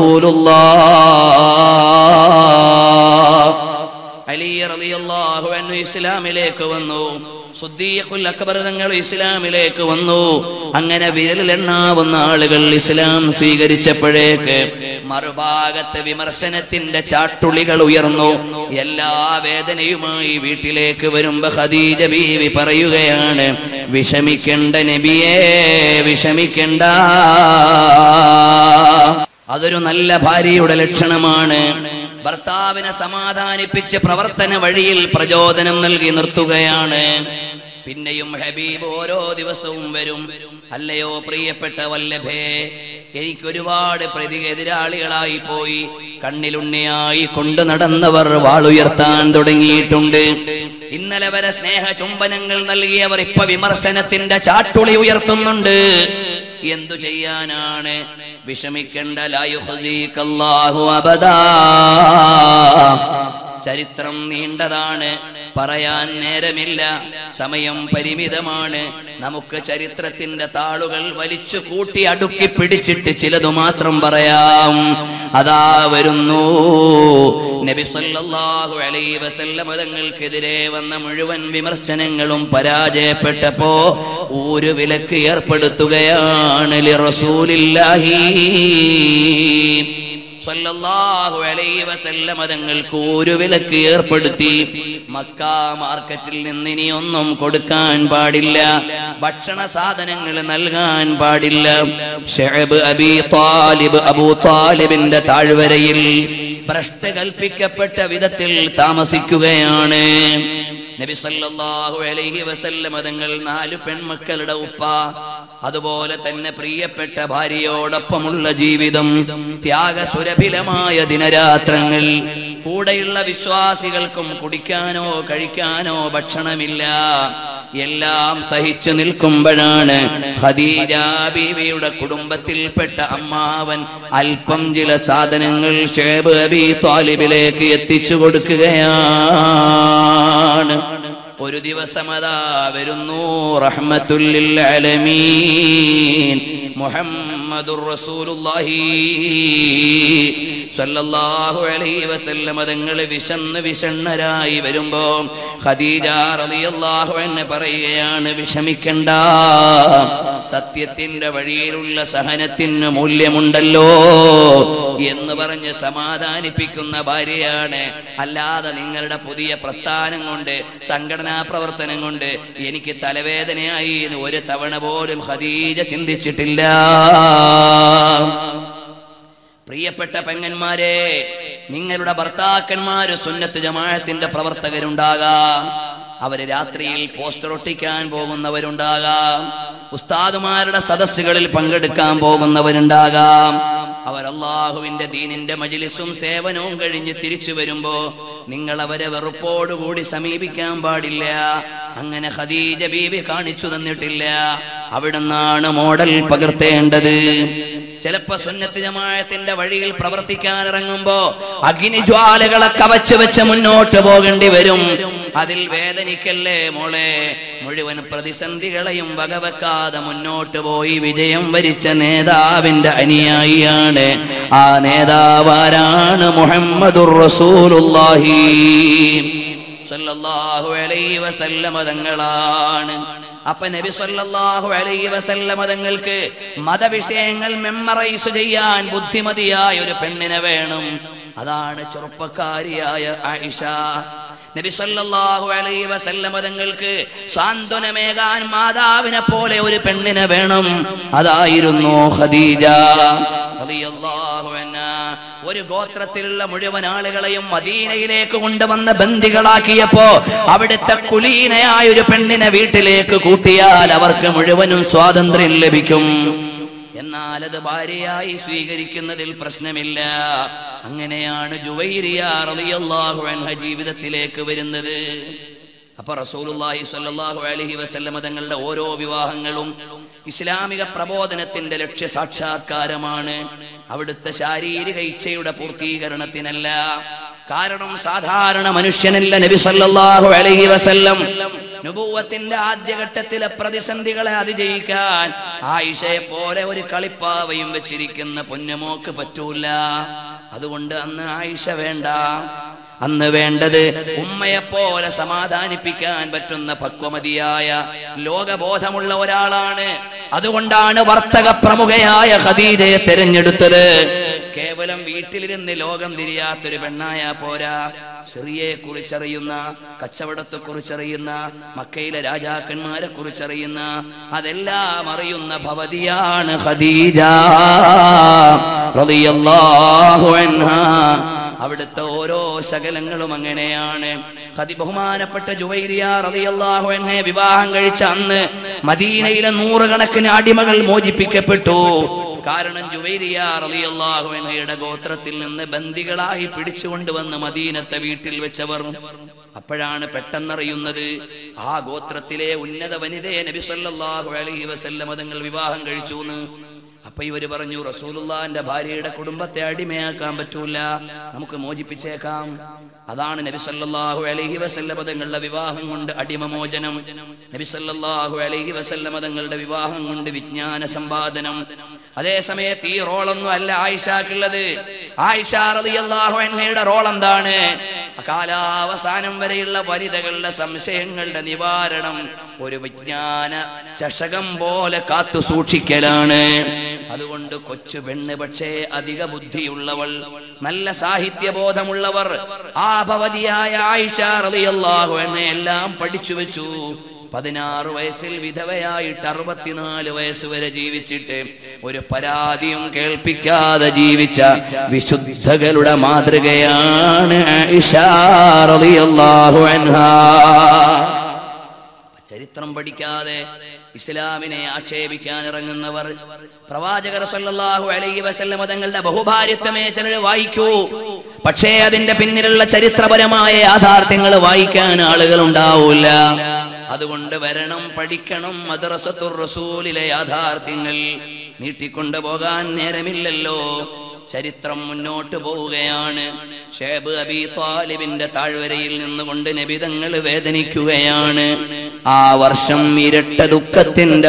റസൂലുള്ളാഹ് അലി റളിയല്ലാഹു അൻഹു ഇസ്ലാമിലേക്ക് വന്നു സുദ്ദീഖുൽ അക്ബർ തങ്ങൾ ഇസ്ലാമിലേക്ക് വന്നു അങ്ങനെ വിരലിലെണ്ണാവുന്ന ആളുകൾ ഇസ്ലാം സ്വീകരിച്ചപ്പോഴേക്ക് മറുഭാഗത്ത് വിമർശനത്തിന്റെ ചാട്ടുളികൾ ഉയർന്നു എല്ലാ വേദനയുമായി വീട്ടിലേക്ക് വരുമ്പോ ഖദീജ ബീവി പറയുകയാണ് വിഷമിക്കണ്ട നബിയേ വിഷമിക്കണ്ട അതൊരു നല്ല ഭാര്യയുടെ ലക്ഷണമാണ് ഭർത്താവിനെ സമാധാനിപ്പിച്ച് പ്രവർത്തന വഴിയിൽ പ്രചോദനം നൽകി നിർത്തുകയാണ് പിന്നെയും ഹബീബ് ഓരോ ദിവസവും വരും അല്ലയോ പ്രിയപ്പെട്ട വല്ലഭേ എനിക്കൊരുപാട് പ്രതി എതിരാളികളായി പോയി കണ്ണിലുണ്ണിയായി കൊണ്ടു നടന്നവർ വാളുയർത്താൻ തുടങ്ങിയിട്ടുണ്ട് ഇന്നലെ വരെ സ്നേഹ ചുംബനങ്ങൾ നൽകിയവർ ഇപ്പൊ വിമർശനത്തിന്റെ ചാട്ടുളി ഉയർത്തുന്നുണ്ട് എന്തു ചെയ്യാനാണ് വിഷമിക്കേണ്ട ലായുഹദീകല്ലാഹു അബദാ ചരിത്രം നീണ്ടതാണ് പറയാൻ നേരമില്ല സമയം പരിമിതമാണ് നമുക്ക് ചരിത്രത്തിന്റെ താളുകൾ വലിച്ചു കൂട്ടി അടുക്കി പിടിച്ചിട്ട് ചിലതു മാത്രം പറയാം അതാ വരുന്നു നബി സല്ലല്ലാഹു അലൈഹി വസല്ലം തങ്ങൾക്കെതിരെ വന്ന മുഴുവൻ വിമർശനങ്ങളും പരാജയപ്പെട്ടപ്പോ ഒരു വിലക്ക് ഏർപ്പെടുത്തുകയാണ് ലിറസൂലില്ലാഹി സല്ലല്ലാഹു അലൈഹി വസല്ലം തങ്ങൾക്ക് ഒരു വിലക്ക് ഏർപ്പെടുത്തി മക്ക മാർക്കറ്റിൽ നിന്ന് ഇനി ഒന്നും കൊടുക്കാൻ പാടില്ല ഭക്ഷണ സാധനങ്ങൾ നൽകാൻ പാടില്ല ഷുഅബ് അബി താലിബ് അബൂ താലിബിന്റെ താഴ്വരയിൽ ഭ്രഷ്ട് കൽപ്പിക്കപ്പെട്ട വിധത്തിൽ താമസിക്കുകയാണ് നബി സല്ലല്ലാഹു അലൈഹി വസല്ലം തങ്ങൾ നാല് പെൺമക്കളുടെ ഉപ്പ അതുപോലെ തന്നെ പ്രിയപ്പെട്ട ഭാര്യയോടൊപ്പമുള്ള ജീവിതം ത്യാഗസുരഭിലമായ ദിനരാത്രങ്ങൾ കൂടെയുള്ള വിശ്വാസികൾക്കും കുടിക്കാനോ കഴിക്കാനോ ഭക്ഷണമില്ല എല്ലാം സഹിച്ചു നിൽക്കുമ്പോഴാണ് ഖദീജ ബീവിയുടെ കുടുംബത്തിൽപ്പെട്ട അമ്മാവൻ അല്പം ചില സാധനങ്ങൾ ഷേബ് അബി താലിബിലേക്ക് എത്തിച്ചു കൊടുക്കുകയാണ് ഒരു ദിവസം അതാ വരുന്നു റഹ്മത്തുല്ലിൽ അലമീൻ മുഹമ്മദുർ റസൂലുള്ളാഹി സല്ലല്ലാഹു അലൈഹി വസല്ലം തങ്ങൾ വിശന്ന് വിഷണ്ണരായി വരുമ്പോ ഖദീജ റളിയല്ലാഹു അൻഹ പറയുകയാണ് വിഷമിക്കണ്ട സത്യത്തിന്റെ വഴിയിലുള്ള സഹനത്തിന് മൂല്യമുണ്ടല്ലോ എന്ന് പറഞ്ഞ് സമാധാനിപ്പിക്കുന്ന ഭാര്യയാണ് അല്ലാതെ നിങ്ങളുടെ പുതിയ പ്രസ്ഥാനം കൊണ്ട് സംഘടനാ പ്രവർത്തനം കൊണ്ട് എനിക്ക് തലവേദനയായി എന്ന് ഒരു തവണ പോലും ഖദീജ ചിന്തിച്ചിട്ടില്ല പ്രിയപ്പെട്ട പെങ്ങന്മാരെ നിങ്ങളുടെ ഭർത്താക്കന്മാര് സുന്നത്ത് ജമാഅത്തിന്റെ പ്രവർത്തകരുണ്ടാകാം അവര് രാത്രിയിൽ പോസ്റ്റർ ഒട്ടിക്കാൻ പോകുന്നവരുണ്ടാകാം ഉസ്താദുമാരുടെ സദസ്സുകളിൽ പങ്കെടുക്കാൻ പോകുന്നവരുണ്ടാകാം അവർ അള്ളാഹുവിന്റെ ദീനിന്റെ മജിലിസും സേവനവും കഴിഞ്ഞ് തിരിച്ചു വരുമ്പോ നിങ്ങൾ അവരെ വെറുപ്പോടുകൂടി സമീപിക്കാൻ പാടില്ല അങ്ങനെ ഖദീജ ബീവി കാണിച്ചു തന്നിട്ടില്ല അവിടുന്നാണ് മോഡൽ പകർത്തേണ്ടത് ചിലപ്പോ സുന്നത്ത് ജമാഅത്തിന്റെ വഴിയിൽ പ്രവർത്തിക്കാൻ ഇറങ്ങുമ്പോ അഗ്നിജ്വാലകളെ കവച്ചു വെച്ച് മുന്നോട്ട് പോകേണ്ടി വരും അതിൽ വേദനിക്കല്ലേ മോളെ മുഴുവൻ പ്രതിസന്ധികളെയും വകവെക്കാതെ മുന്നോട്ട് പോയി വിജയം വരിച്ച നേതാവിന്റെ അനുയായിയാണ് ആ നേതാവാരാണ് മുഹമ്മദുർ റസൂലുള്ളാഹി സല്ലല്ലാഹു അലൈഹി വസല്ലമ തങ്ങളാണ് അപ്പൊ നബി സല്ലല്ലാഹു അലൈഹി വസല്ലമ തങ്ങൾക്ക് മതവിഷയങ്ങൾ മെമ്മറൈസ് ചെയ്യാൻ ബുദ്ധിമതിയായ ഒരു പെണ്ണിനെ വേണം അതാണ് ചെറുപ്പക്കാരിയായ ആയിഷ നബി സല്ലല്ലാഹു അലൈഹി വസല്ലമ തങ്ങൾക്ക് സാന്ത്വനമേകാൻ മാതാവിനെ പോലെ ഒരു പെണ്ണിനെ വേണം അതായിരുന്നു ഖദീജ റളിയല്ലാഹു അൻഹാ ഒരു ഗോത്രത്തിലുള്ള മുഴുവൻ ആളുകളെയും മദീനയിലേക്ക് കൊണ്ടുവന്ന ബന്ദികളാക്കിയപ്പോ അവിടുത്തെ കുലീനയായ ഒരു പെണ്ണിനെ വീട്ടിലേക്ക് കൂട്ടിയാൽ അവർക്ക് മുഴുവനും സ്വാതന്ത്ര്യം ലഭിക്കും എന്നാൽ അത് ഭാര്യയായി സ്വീകരിക്കുന്നതിൽ പ്രശ്നമില്ല അങ്ങനെയാണ് ജുവൈരിയ റളിയല്ലാഹു അൻഹ ജീവിതത്തിലേക്ക് വരുന്നത് അപ്പൊ റസൂലുള്ളാഹി സ്വല്ലല്ലാഹു അലൈഹി വസല്ലമ തങ്ങളുടെ ഓരോ വിവാഹങ്ങളും ഇസ്ലാമിക പ്രബോധനത്തിന്റെ ലക്ഷ്യ സാക്ഷാത്കാരമാണ് അവിടുത്തെ ശാരീരിക ഇച്ഛയുടെ പൂർത്തീകരണത്തിനല്ല കാരണം സാധാരണ മനുഷ്യനല്ല നബി സല്ലല്ലാഹു അലൈഹി വസല്ലം നുബൂവത്തിന്റെ ആദ്യഘട്ടത്തിലെ പ്രതിസന്ധികളെ അതിജയിക്കാൻ ആയിഷയെ പോലെ ഒരു കളിപ്പാവയും വെച്ചിരിക്കുന്ന പൊന്നുമോക്ക് പറ്റൂല അതുകൊണ്ട് അന്ന് ആയിഷ വേണ്ട അന്ന് വേണ്ടത് ഉമ്മയെ പോലെ സമാധാനിപ്പിക്കാൻ പറ്റുന്ന പക്വമതിയായ ലോകബോധമുള്ള ഒരാളാണ് അതുകൊണ്ടാണ് വർത്തക പ്രമുഖയായ ഖദീജയെ തെരഞ്ഞെടുത്തത് കേവലം വീട്ടിലിരുന്ന് ലോകം തിരിയാത്തൊരു പെണ്ണായ പോരാ സിറിയയെ കുറിച്ചറിയുന്ന കച്ചവടത്തെ കുറിച്ചറിയുന്ന മക്കയിലെ രാജാക്കന്മാരെ കുറിച്ചറിയുന്ന അതെല്ലാം അറിയുന്ന ഭവതിയാണ് ഖദീജ റളിയല്ലാഹു അൻഹാ അവിടുത്തെ ഓരോ ശകലങ്ങളും അങ്ങനെയാണ് ഹതി ബഹുമാനപ്പെട്ട ജുവൈരിയ റളിയല്ലാഹു അൻഹയെ വിവാഹം കഴിച്ച അന്ന് മദീനയിലെ നൂറുകണക്കിന് അടിമകൾ മോചിപ്പിക്കപ്പെട്ടു കാരണം ജുവൈരിയ റളിയല്ലാഹു അൻഹയുടെ ഗോത്രത്തിൽ നിന്ന് ബന്ദികളായി പിടിച്ചുകൊണ്ടുവന്ന് മദീനത്തെ വീട്ടിൽ വെച്ചവർ അപ്പോഴാണ് പെട്ടെന്നറിയുന്നത് ആ ഗോത്രത്തിലെ ഉന്നത വനിതയെ നബി സല്ലല്ലാഹു അലൈഹി വസല്ലം തങ്ങൾ വിവാഹം കഴിച്ചു എന്ന് അപ്പൊ ഇവര് പറഞ്ഞു റസൂലുള്ളാന്റെ ഭാര്യയുടെ കുടുംബത്തെ അടിമയാക്കാൻ പറ്റൂല നമുക്ക് മോചിപ്പിച്ചേക്കാം അതാണ് നബി സല്ലല്ലാഹു അലൈഹി വസല്ലം തങ്ങളുടെ വിവാഹം കൊണ്ട് അടിമമോചനം നബി സല്ലല്ലാഹു അലൈഹി വസല്ലം തങ്ങളുടെ വിവാഹം കൊണ്ട് വിജ്ഞാന സമ്പാദനം അതേ സമയത്ത് ഈ റോളൊന്നും അല്ല ആയിഷാക്കുള്ളത് ആയിഷ റളിയല്ലാഹു അൻഹയുടെ റോൾ എന്താണ് കാലാവസാനം വരെയുള്ള വനിതകളുടെ സംശയങ്ങളുടെ നിവാരണം ഒരു വിജ്ഞാന ചഷകം പോലെ കാത്തു സൂക്ഷിക്കലാണ് അതുകൊണ്ട് കൊച്ചു പെണ്ണ് പക്ഷേ അധിക ബുദ്ധിയുള്ളവൾ നല്ല സാഹിത്യബോധമുള്ളവർ ആ ഭവതിയായ ആയിഷ റളിയല്ലാഹു അൻഹ എല്ലാം പഠിച്ചു വെച്ചു പതിനാറ് വയസ്സിൽ വിധവയായിട്ട് അറുപത്തിനാല് വയസ്സ് വരെ ജീവിച്ചിട്ട് ഒരു പരാതിയും കേൾപ്പിക്കാതെ ജീവിച്ച വിശുദ്ധകളുടെ മാതൃകയാണ് ആയിഷ റളിയല്ലാഹു അൻഹാ ചരിത്രം പഠിക്കാതെ ഇസ്ലാമിനെ ആക്ഷേപിക്കാൻ ഇറങ്ങുന്നവർ പ്രവാചകർ സല്ലല്ലാഹു അലൈഹി വസല്ലമ തങ്ങളുടെ ബഹുഭാര്യത്വമേ ചിലർ വായിക്കൂ പക്ഷേ അതിന്റെ പിന്നിലുള്ള ചരിത്രപരമായ യാഥാർത്ഥ്യങ്ങൾ വായിക്കാൻ ആളുകൾ ഉണ്ടാവൂല അതുകൊണ്ട് വരണം പഠിക്കണം മദ്രസത്തുർ റസൂലിലെ യാഥാർത്ഥ്യങ്ങൾ നീട്ടിക്കൊണ്ടു പോകാൻ നേരമില്ലല്ലോ ചരിത്രം മുന്നോട്ട് പോവുകയാണ് ഷേബ് അബി താലിബിന്റെ താഴ്വരയിൽ നിന്നുകൊണ്ട് നബിതങ്ങൾ വേദനിക്കുകയാണ് ആ വർഷം ഇരട്ട ദുഃഖത്തിന്റെ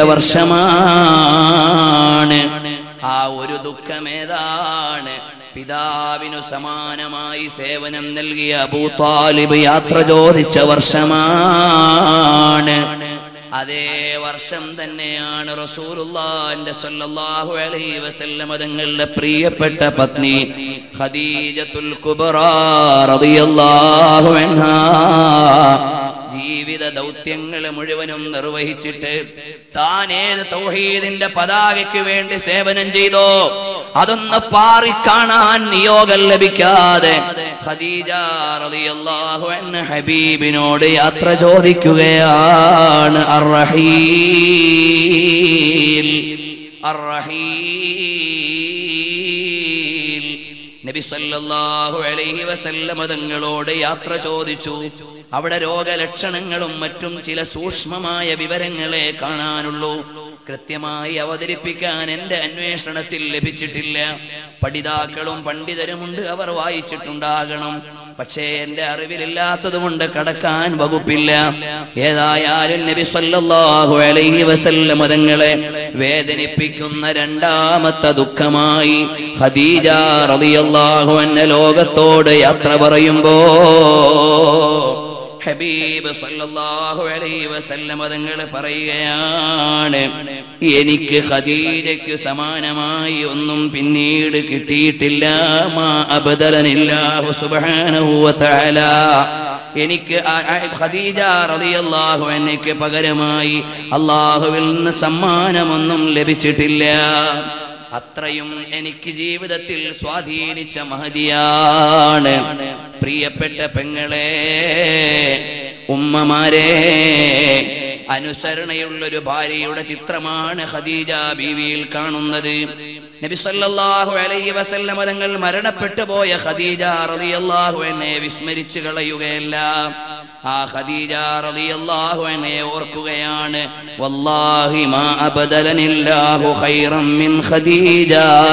വർഷമാണ് ആ ഒരു ദുഃഖമേതാണ് പിതാവിനു സമാനമായി സേവനം നൽകിയ അബൂ താലിബ് യാത്ര ചോദിച്ച വർഷമാണ് അതേ വർഷം തന്നെയാണ് റസൂലുള്ളാന്റെ സ്വല്ലല്ലാഹു അലൈഹി വസല്ലം തങ്ങളുടെ പ്രിയപ്പെട്ട പത്നി ഖദീജത്തുൽ കുബ്റാ റളിയല്ലാഹു അൻഹാ ജീവിത ദൗത്യങ്ങൾ മുഴുവനും നിർവഹിച്ചിട്ട് താൻ ഏത് തൗഹീദിന്റെ പതാകയ്ക്ക് വേണ്ടി സേവനം ചെയ്തോ അതൊന്ന് പാറി കാണാൻ നിയോഗം ലഭിക്കാതെ ഖദീജ റളിയല്ലാഹു അൻഹ ഹബീബിനോട് യാത്ര ചോദിക്കുകയാണ് അർറഹീൽ അർറഹീൽ നബി സല്ലല്ലാഹു അലൈഹി വസല്ലമ തങ്ങളോട് യാത്ര ചോദിച്ചു അവിടെ രോഗലക്ഷണങ്ങളും മറ്റും ചില സൂക്ഷ്മമായ വിവരങ്ങളെ കാണാനുള്ളൂ കൃത്യമായി അവതരിപ്പിക്കാൻ എന്റെ അന്വേഷണത്തിൽ ലഭിച്ചിട്ടില്ല പഠിതാക്കളും പണ്ഡിതരുമുണ്ട് അവർ വായിച്ചിട്ടുണ്ടാകണം പക്ഷേ എന്റെ അറിവിലില്ലാത്തത് കൊണ്ട് കടക്കാൻ വകുപ്പില്ല ഏതായാലും നബി സല്ലല്ലാഹു അലൈഹി വസല്ലം തങ്ങളെ വേദനിപ്പിക്കുന്ന രണ്ടാമത്തെ ദുഃഖമായി ഖദീജ റളിയല്ലാഹു അൻഹ ലോകത്തോട് യാത്ര പറയുമ്പോ ഹബീബ് സല്ലല്ലാഹു അലൈഹി വസല്ലം തങ്ങൾ പറയുകയാണ് എനിക്ക് ഖദീജയ്ക്ക് സമാനമായി ഒന്നും പിന്നീട് കിട്ടിയിട്ടില്ല മാ അബ്ദലനില്ലാഹു സുബ്ഹാനഹു വ തആല എനിക്ക് ആ- ആ ഖദീജ റളിയല്ലാഹു അൻഹയ്ക്ക് പകരമായി അള്ളാഹുവിൽ നിന്ന് സമ്മാനമൊന്നും ലഭിച്ചിട്ടില്ല അത്രയും എനിക്ക് ജീവിതത്തിൽ സ്വാധീനിച്ച മഹതിയാണ് പ്രിയപ്പെട്ട പെങ്ങളെ ഉമ്മമാരെ അനുസരണയുള്ളൊരു ഭാര്യയുടെ ചിത്രമാണ് ഖദീജ ബീവിയിൽ കാണുന്നത് നബി സല്ലല്ലാഹു അലൈഹി വസല്ലമ തങ്ങൾ മരണപ്പെട്ടു പോയ ഖദീജ റളിയല്ലാഹു എന്നെ വിസ്മരിച്ചു കളയുകയല്ല ആ ഖദീജ റളിയല്ലാഹു എന്നെ ഓർക്കുകയാണ് വല്ലാഹി മാ അബദലനില്ലാഹു ഖൈറൻ മിൻ ഖദീജ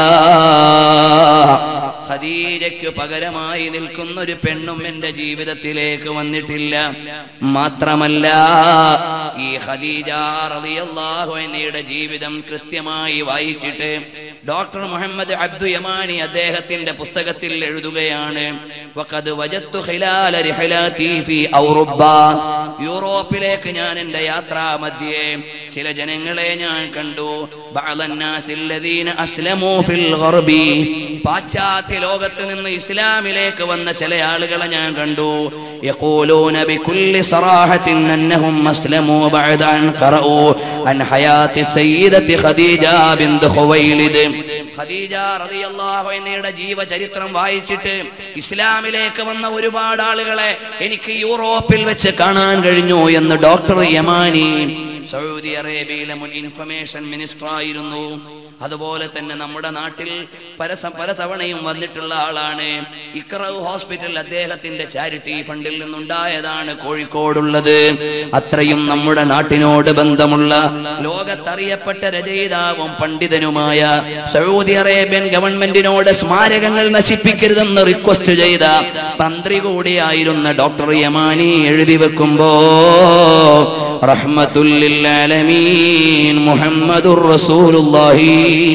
ഖദീജയ്ക്ക് പകരമായി നിൽക്കുന്ന ഒരു പെണ്ണും എന്റെ ജീവിതത്തിലേക്ക് വന്നിട്ടില്ല മാത്രമല്ല ഈ ഖദീജ റളിയല്ലാഹു അൻഹയുടെ ജീവിതം കൃത്യമായി വായിച്ചിട്ട് ഡോക്ടർ മുഹമ്മദ് അബ്ദു യമാനി അദ്ദേഹത്തിന്റെ പുസ്തകത്തിൽ എഴുതുകയാണ് വഖദ് വജദ്തു ഖിലാല റിഹലാതി ഫീ ഔറുബ യൂറോപ്പിലേക്ക് ഞാൻ എന്റെ യാത്രാ മധ്യേ ചില ജനങ്ങളെ ഞാൻ കണ്ടു ബഅദന്നാസില്ലദീന അസ്ലമൂ ഫിൽ ഗർബി പാശ്ചാത്യ ലോകത്ത് നിന്ന് ഇസ്ലാമിലേക്ക് വന്ന ചില ആളുകളെ ഞാൻ കണ്ടു യഖൂലൂന ബികുല്ലി സറാഹത്തിൻ അന്നഹും അസ്ലമൂ ബഅദ അൻ ഖറഊ അൻ ഹയാത്തി സയ്യിദത്തി ഖദീജ ബിൻത് ഖുവൈലിദ് ഖദീജ റളിയല്ലാഹു അൻഹയുടെ ജീവചരിത്രം വായിച്ചിട്ട് ഇസ്ലാമിലേക്ക് വന്ന ഒരുപാട് ആളുകളെ എനിക്ക് യൂറോപ്പിൽ വെച്ച് കാണാൻ കഴിഞ്ഞു എന്ന് ഡോക്ടർ യമാനി സൗദി അറേബ്യയിലെ മുൻ ഇൻഫർമേഷൻ മിനിസ്റ്റർ ആയിരുന്നു അതുപോലെ തന്നെ നമ്മുടെ നാട്ടിൽ പല സ- പല തവണയും വന്നിട്ടുള്ള ആളാണ് ഇക്രവ് ഹോസ്പിറ്റൽ അദ്ദേഹത്തിന്റെ ചാരിറ്റി ഫണ്ടിൽ നിന്നുണ്ടായതാണ് കോഴിക്കോടുള്ളത് അത്രയും നമ്മുടെ നാട്ടിനോട് ബന്ധമുള്ള ലോകത്തറിയപ്പെട്ട രചയിതാവും പണ്ഡിതനുമായ സൗദി അറേബ്യൻ ഗവൺമെന്റിനോട് സ്മാരകങ്ങൾ നശിപ്പിക്കരുതെന്ന് റിക്വസ്റ്റ് ചെയ്ത തന്ത്രി കൂടിയായിരുന്ന ഡോക്ടർ യമാനി എഴുതി വെക്കുമ്പോ റഹ്മത്തുല്ലിൽ ആലമീൻ മുഹമ്മദുർ റസൂലുള്ളാഹി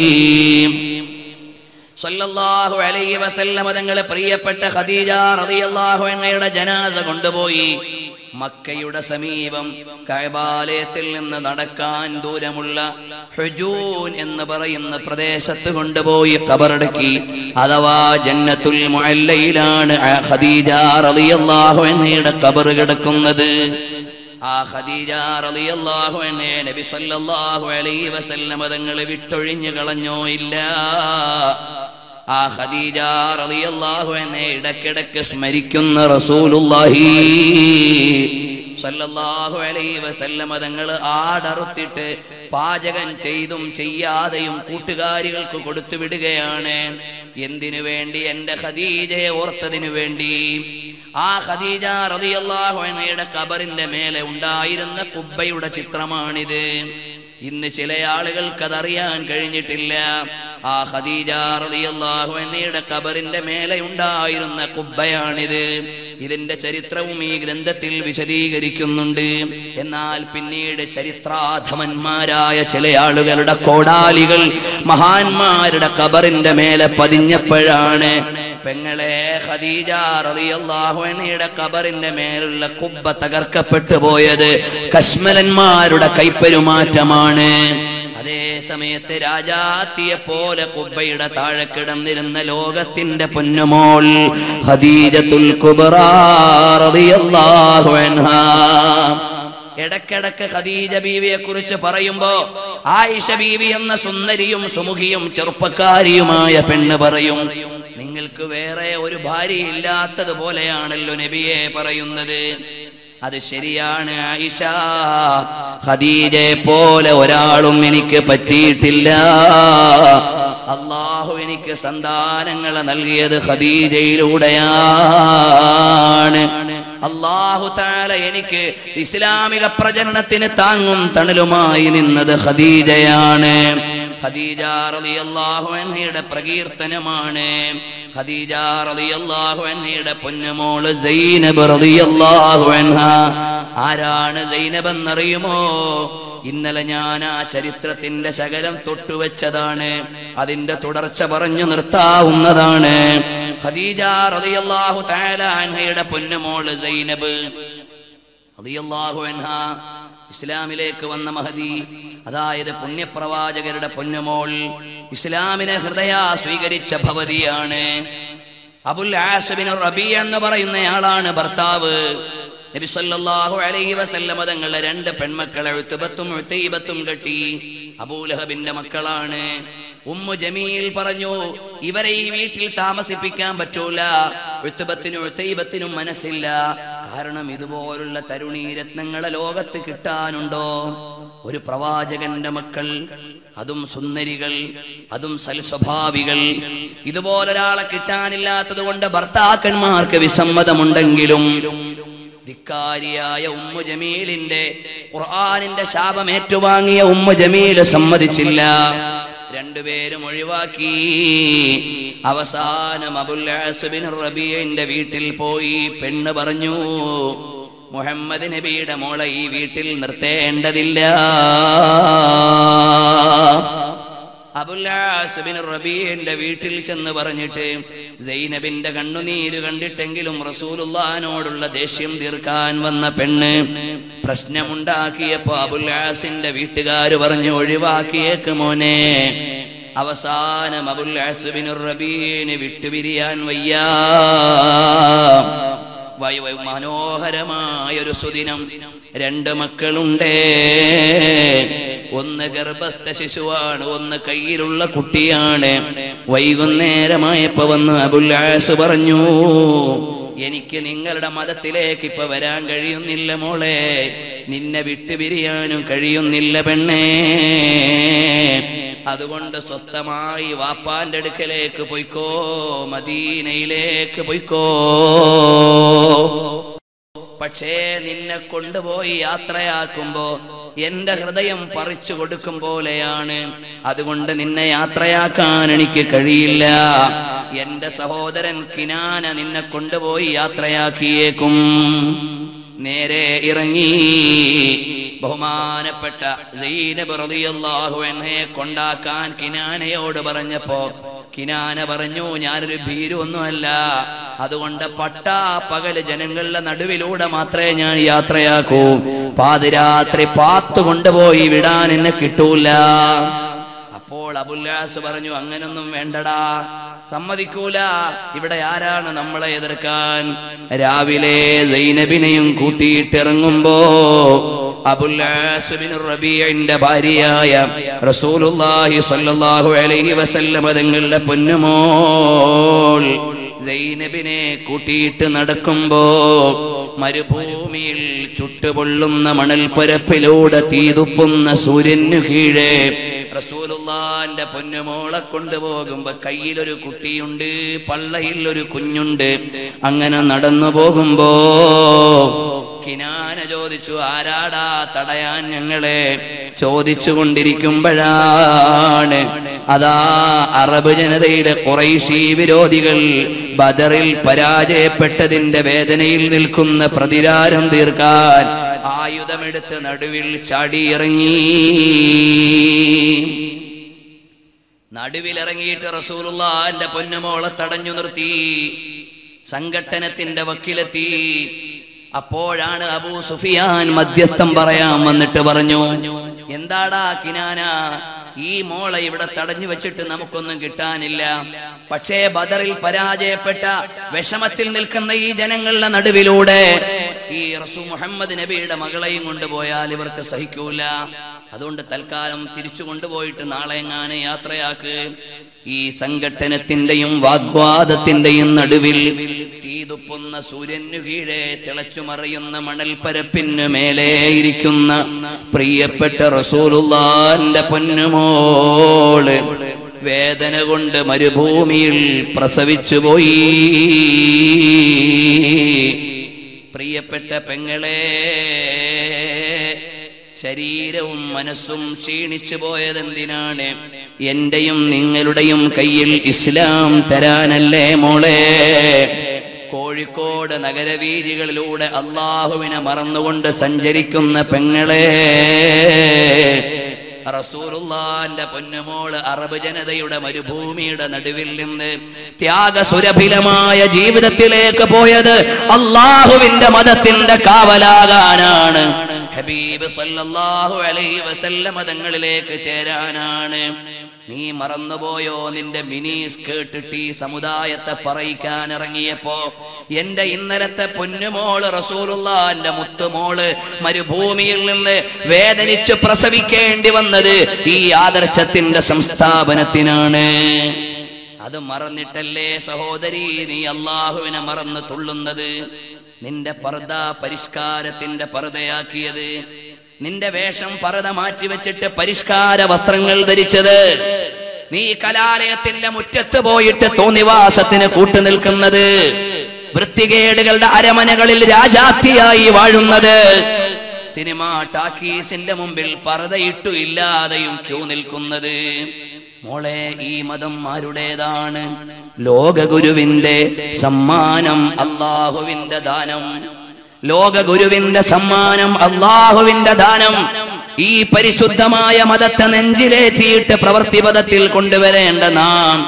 സല്ലല്ലാഹു അലൈഹി വസല്ലമ തങ്ങളെ പ്രിയപ്പെട്ട ഖദീജ റളിയല്ലാഹു അൻഹയുടെ ജനാസ കൊണ്ടുപോയി മക്കയുടെ സമീപം കഅബാലയത്തിൽ നിന്ന് നടക്കാൻ ദൂരമുള്ള ഹുജൂൻ എന്ന് പറയുന്ന പ്രദേശത്ത് കൊണ്ടുപോയി ഖബറടക്കി അഥവാ ജന്നത്തുൽ മുഅല്ലയിലാണ് ആ ഖദീജ റളിയല്ലാഹു അൻഹയുടെ ഖബർ കിടക്കുന്നത് ആ ഖദീജ റളിയല്ലാഹു അൻഹയെ നബി സല്ലല്ലാഹു അലൈഹി വസല്ലമ തങ്ങൾ വിട്ടൊഴിഞ്ഞു കളഞ്ഞോ ഇല്ല ആ ഖദീജ റളിയല്ലാഹു അൻഹയെ ഇടക്കിടക്ക് സ്മരിക്കുന്ന റസൂലുള്ളാഹി സല്ലല്ലാഹു അലൈഹി വസല്ലമ തങ്ങൾ ആടറുത്തിട്ട് പാചകം ചെയ്തും ചെയ്യാതെയും കൂട്ടുകാരികൾക്ക് കൊടുത്തു വിടുകയാണ് എന്തിനു വേണ്ടി എന്റെ ഖദീജയെ ഓർത്തതിനു വേണ്ടി ആ ഖദീജ റളിയല്ലാഹു അൻഹയുടെ ഖബറിന്റെ മേലെ ഉണ്ടായിരുന്ന കുബ്ബയുടെ ചിത്രമാണിത് ഇന്ന് ചില ആളുകൾക്ക് അതറിയാൻ കഴിഞ്ഞിട്ടില്ല ആ ഖദീജ റളിയല്ലാഹു അൻഹയുടെ ഖബറിന്റെ മേലെ ഉണ്ടായിരുന്ന കുബ്ബയാണിത് ഇതിന്റെ ചരിത്രവും ഈ ഗ്രന്ഥത്തിൽ വിശദീകരിക്കുന്നുണ്ട് എന്നാൽ പിന്നീട് ചരിത്രാധമന്മാരായ ചില ആളുകളുടെ കോടാലികൾ മഹാന്മാരുടെ ഖബറിന്റെ മേലെ പതിഞ്ഞപ്പോഴാണ് പെങ്ങളെ ഖദീജ റളിയല്ലാഹു അൻഹയുടെ ഖബറിന്റെ മേലുള്ള കുബ്ബ തകർക്കപ്പെട്ടു പോയത് കശ്മലന്മാരുടെ കൈപ്പെരുമാറ്റമാണ് അതേ സമയത്ത് രാജാത്തിയെ പോലെ കുബ്ബയുടെ താഴെ കിടന്നിരുന്ന ലോകത്തിന്റെ പൊന്നുമോൾ ഖദീജത്തുൽ കുബ്റ റളിയല്ലാഹു അൻഹാ ഇടക്കിടക്ക് ഖദീജ ബീവിയെ കുറിച്ച് പറയുമ്പോ ആയിഷ ബീവി എന്ന സുന്ദരിയും സുമുഖിയും ചെറുപ്പക്കാരിയുമായ പെണ്ണ് പറയും നിങ്ങൾക്ക് വേറെ ഒരു ഭാര്യ ഇല്ലാത്തതുപോലെയാണല്ലോ നബിയെ പറയുന്നത് അത് ശരിയാണ് ആയിഷ ഖദീജയെ പോലെ ഒരാളും എനിക്ക് പറ്റിയിട്ടില്ല അള്ളാഹു എനിക്ക് സന്താനങ്ങളെ നൽകിയത് ഖദീജയിലൂടെയാണ് അള്ളാഹു താല എനിക്ക് ഇസ്ലാമിക പ്രചരണത്തിന് താങ്ങും തണലുമായി നിന്നത് ഖദീജയാണ് ഖദീജ റളിയല്ലാഹു അൻഹയുടെ പ്രകീർത്തനമാണ് ഖദീജ റളിയല്ലാഹു അൻഹയുടെ പൊന്നുമോള് സൈനബ് റളിയല്ലാഹു അൻഹ ആരാണ് സൈനബ് എന്നറിയുമോ ഇന്നലെ ഞാൻ ആ ചരിത്രത്തിന്റെ ശകലം തൊട്ടുവെച്ചതാണ് അതിന്റെ തുടർച്ച പറഞ്ഞു നിർത്താവുന്നതാണ് ഖദീജ റളിയല്ലാഹു തആല അൻഹയുടെ പൊന്നുമോള് സൈനബ് റളിയല്ലാഹു അൻഹ ഇസ്ലാമിലേക്ക് വന്ന മഹദി അതായത് പുണ്യപ്രവാചകരുടെ പൊന്നുമോൾ ഇസ്ലാമിനെ ഹൃദയ സ്വീകരിച്ച ഭവതിയാണ് അബുൽ ആസിബിൻ റബി എന്ന് പറയുന്നയാളാണ് ഭർത്താവ് നബി സല്ലല്ലാഹു അലൈഹി വസല്ലമ തങ്ങളുടെ രണ്ട് പെൺമക്കളെ ഉത്തുബത്തും ഉത്തൈബത്തും കെട്ടി അബൂലഹബിന്റെ മക്കളാണ് ഉമ്മു ജമീൽ പറഞ്ഞു ഇവരെ ഈ വീട്ടിൽ താമസിപ്പിക്കാൻ പറ്റൂല ഉത്തുബത്തിനും ഉത്തൈബത്തിനും മനസ്സില്ല കാരണം ഇതുപോലുള്ള തരുണീ രത്നങ്ങളെ ലോകത്ത് കിട്ടാനുണ്ടോ ഒരു പ്രവാചകന്റെ മക്കൾ അതും സുന്ദരികൾ അതും സൽസ്വഭാവികൾ ഇതുപോലൊരാളെ കിട്ടാനില്ലാത്തത് കൊണ്ട് ഭർത്താക്കന്മാർക്ക് വിസമ്മതമുണ്ടെങ്കിലും ധിക്കാരിയായ ഉമ്മു ജമീലിന്റെ ഖുർആനിന്റെ ശാപം ഏറ്റുവാങ്ങിയ ഉമ്മു ജമീൽ സമ്മതിച്ചില്ല രണ്ടുപേരും ഒഴിവാക്കി അവസാനം അബുൽ ആസിബിൻ റബീന്റെ വീട്ടിൽ പോയി പെണ്ണ് പറഞ്ഞു മുഹമ്മദ് നബിയുടെ മോളെ ഈ വീട്ടിൽ നിർത്തേണ്ടതില്ല അബുൽ ആസിബിൻ റബീന്റെ വീട്ടിൽ ചെന്ന് പറഞ്ഞിട്ട് സൈനബിന്റെ കണ്ണുനീര് കണ്ടിട്ടെങ്കിലും റസൂലുള്ളാഹിനോടുള്ള ദേഷ്യം തീർക്കാൻ വന്ന പെണ്ണ് പ്രശ്നമുണ്ടാക്കിയപ്പോ അബുൽഹാസിന്റെ വീട്ടുകാര് പറഞ്ഞു ഒഴിവാക്കിയേക്ക് മോനെ അവസാനം അബുൽഹാസുബിനുർ റബീന് വിട്ടുപിരിയാൻ വയ്യാ വയ- വയ- മനോഹരമായൊരു സുദിനം രണ്ട് മക്കളുണ്ടേ ഒന്ന് ഗർഭസ്ഥ ശിശുവാണ് ഒന്ന് കയ്യിലുള്ള കുട്ടിയാണ് വൈകുന്നേരമായപ്പോ വന്ന് അബുല്ലാസ് പറഞ്ഞു എനിക്ക് നിങ്ങളുടെ മതത്തിലേക്ക് ഇപ്പൊ വരാൻ കഴിയുന്നില്ല മോളെ നിന്നെ വിട്ടുപിരിയാനും കഴിയുന്നില്ല പെണ്ണേ അതുകൊണ്ട് സ്വസ്ഥമായി വാപ്പാന്റെ അടുക്കലേക്ക് പൊയ്ക്കോ മദീനയിലേക്ക് പൊയ്ക്കോ പക്ഷേ നിന്നെ കൊണ്ടുപോയി യാത്രയാക്കുമ്പോ എന്റെ ഹൃദയം പറിച്ചു കൊടുക്കും പോലെയാണ് അതുകൊണ്ട് നിന്നെ യാത്രയാക്കാൻ എനിക്ക് കഴിയില്ല എന്റെ സഹോദരൻ കിനാന നിന്നെ കൊണ്ടുപോയി യാത്രയാക്കിയേക്കും നേരെ ഇറങ്ങി ബഹുമാനപ്പെട്ട സൈനബ് റളിയല്ലാഹു അൻഹയെ കൊണ്ടാക്കാൻ കിനാനയോട് പറഞ്ഞപ്പോ കിനാന പറഞ്ഞു ഞാനൊരു ഭീരുവൊന്നുമല്ല അതുകൊണ്ട് പട്ടാ പകല് ജനങ്ങളുടെ നടുവിലൂടെ മാത്രമേ ഞാൻ യാത്രയാക്കൂ പാതിരാത്രി പാത്തു കൊണ്ടുപോയി വിടാൻ എന്നെ കിട്ടൂല അപ്പോൾ അബുല്ലാസ് പറഞ്ഞു അങ്ങനൊന്നും വേണ്ടടാ സമ്മതിക്കൂല ഇവിടെ ആരാണ് നമ്മളെ എതിർക്കാൻ രാവിലെ സൈനബിനെയും കൂട്ടിയിട്ടിറങ്ങുമ്പോ അബുല്ലാസുബിൻ റബീന്റെ ഭാര്യയായ റസൂലുള്ളാഹി സ്വല്ലല്ലാഹു അലൈഹി വസല്ലം തങ്ങളുടെ പൊന്നുമോൾ സൈനബിനെ കൂട്ടിയിട്ട് നടക്കുമ്പോ മരുഭൂമിയിൽ ചുട്ടുപൊള്ളുന്ന മണൽപ്പരപ്പിലൂടെ തീതുപ്പുന്ന സൂര്യനു കീഴെ റസൂലുള്ളാന്റെ പൊന്നുമോളെ കൊണ്ടുപോകുമ്പോ കയ്യിലൊരു കുട്ടിയുണ്ട് പള്ളയിൽ ഒരു കുഞ്ഞുണ്ട് അങ്ങനെ നടന്നു പോകുമ്പോ കിനാന ചോദിച്ചു ആരാടാ തടയാൻ ഞങ്ങളെ ചോദിച്ചു കൊണ്ടിരിക്കുമ്പോഴാണ് അതാ അറബ് ജനതയുടെ കുറൈശി വിരോധികൾ ബദറിൽ പരാജയപ്പെട്ടതിന്റെ വേദനയിൽ നിൽക്കുന്ന പ്രതിരാരം തീർക്കാൻ ആയുധമെടുത്ത് നടുവിൽ ചാടിയിറങ്ങി നടുവിലിറങ്ങിയിട്ട് റസൂലുള്ളാന്റെ പൊന്നുമോളെ തടഞ്ഞു നിർത്തി സംഘട്ടനത്തിന്റെ വക്കിലെത്തി അപ്പോഴാണ് അബൂ സുഫിയാൻ മധ്യസ്ഥം പറയാൻ വന്നിട്ട് പറഞ്ഞു എന്താടാ കിനാന ഈ മോളെ ഇവിടെ തടഞ്ഞു വെച്ചിട്ട് നമുക്കൊന്നും കിട്ടാനില്ല പക്ഷേ ബദറിൽ പരാജയപ്പെട്ട വിഷമത്തിൽ നിൽക്കുന്ന ഈ ജനങ്ങളുടെ നടുവിലൂടെ ഈ റസൂ മുഹമ്മദ് നബിയുടെ മകളെയും കൊണ്ടുപോയാൽ ഇവർക്ക് സഹിക്കൂല അതുകൊണ്ട് തൽക്കാലം തിരിച്ചു കൊണ്ടുപോയിട്ട് നാളെ എങ്ങാനെ യാത്രയാക്ക് ഈ സംഘട്ടനത്തിന്റെയും വാഗ്വാദത്തിന്റെയും നടുവിൽ തീതുപ്പുന്ന സൂര്യനു കീഴെ തിളച്ചുമറിയുന്ന മണൽപ്പരപ്പിന് മേലെ ഇരിക്കുന്ന പ്രിയപ്പെട്ട റസൂലുള്ളാന്റെ പൊന്നുമോള് വേദന കൊണ്ട് മരുഭൂമിയിൽ പ്രസവിച്ചു പോയി പ്രിയപ്പെട്ട പെങ്ങളെ ശരീരവും മനസ്സും ക്ഷീണിച്ചു പോയതെന്തിനാണ് എന്റെയും നിങ്ങളുടെയും കയ്യിൽ ഇസ്ലാം തരാനല്ലേ മോളെ കോഴിക്കോട് നഗരവീതികളിലൂടെ അള്ളാഹുവിനെ മറന്നുകൊണ്ട് സഞ്ചരിക്കുന്ന പെങ്ങളെ റസൂലുള്ളാന്റെ പൊന്നുമോള് അറബ് ജനതയുടെ മരുഭൂമിയുടെ നടുവിൽ നിന്ന് ത്യാഗസുരഭിലമായ ജീവിതത്തിലേക്ക് പോയത് അള്ളാഹുവിന്റെ മതത്തിന്റെ കാവലാകാനാണ് ഹബീബ് സല്ലല്ലാഹു അലൈഹി വസല്ലമ തങ്ങളിലേക്ക് ചേരാനാണ് നീ മറന്നുപോയോ നിന്റെ മിനി സ്കേർട്ടിട്ട് ഈ സമുദായത്തെ പറയിക്കാൻ ഇറങ്ങിയപ്പോ എന്റെ ഇന്നലത്തെ പൊന്നുമോള് റസൂലുള്ളാന്റെ മുത്തുമോള് മരുഭൂമിയിൽ നിന്ന് വേദനിച്ച് പ്രസവിക്കേണ്ടി വന്നത് ഈ ആദർശത്തിന്റെ സംസ്ഥാപനത്തിനാണ് അത് മറന്നിട്ടല്ലേ സഹോദരി നീ അള്ളാഹുവിനെ മറന്ന് തുള്ളുന്നത് നിന്റെ പർദ പരിഷ്കാരത്തിന്റെ പർദയാക്കിയത് നിന്റെ വേഷം പർദ മാറ്റിവെച്ചിട്ട് പരിഷ്കാര വസ്ത്രങ്ങൾ ധരിച്ചത് നീ കലാലയത്തിന്റെ മുറ്റത്ത് പോയിട്ട് തോന്നിവാസത്തിന് കൂട്ടുനിൽക്കുന്നത് വൃത്തികേടുകളുടെ അരമനകളിൽ രാജാത്തിയായി വാഴുന്നത് സിനിമ ടാക്കീസിന്റെ മുമ്പിൽ പർദയിട്ടു ഇല്ലാതെയും ക്യൂ നിൽക്കുന്നത് മോളെ ഈ മതം ആരുടേതാണ് ലോകഗുരുവിന്റെ സമ്മാനം അള്ളാഹുവിന്റെ ദാനം ലോകഗുരുവിന്റെ സമ്മാനം അള്ളാഹുവിന്റെ ദാനം ഈ പരിശുദ്ധമായ മതത്തെ നെഞ്ചിലേറ്റിയിട്ട് പ്രവർത്തിപഥത്തിൽ കൊണ്ടുവരേണ്ട നാം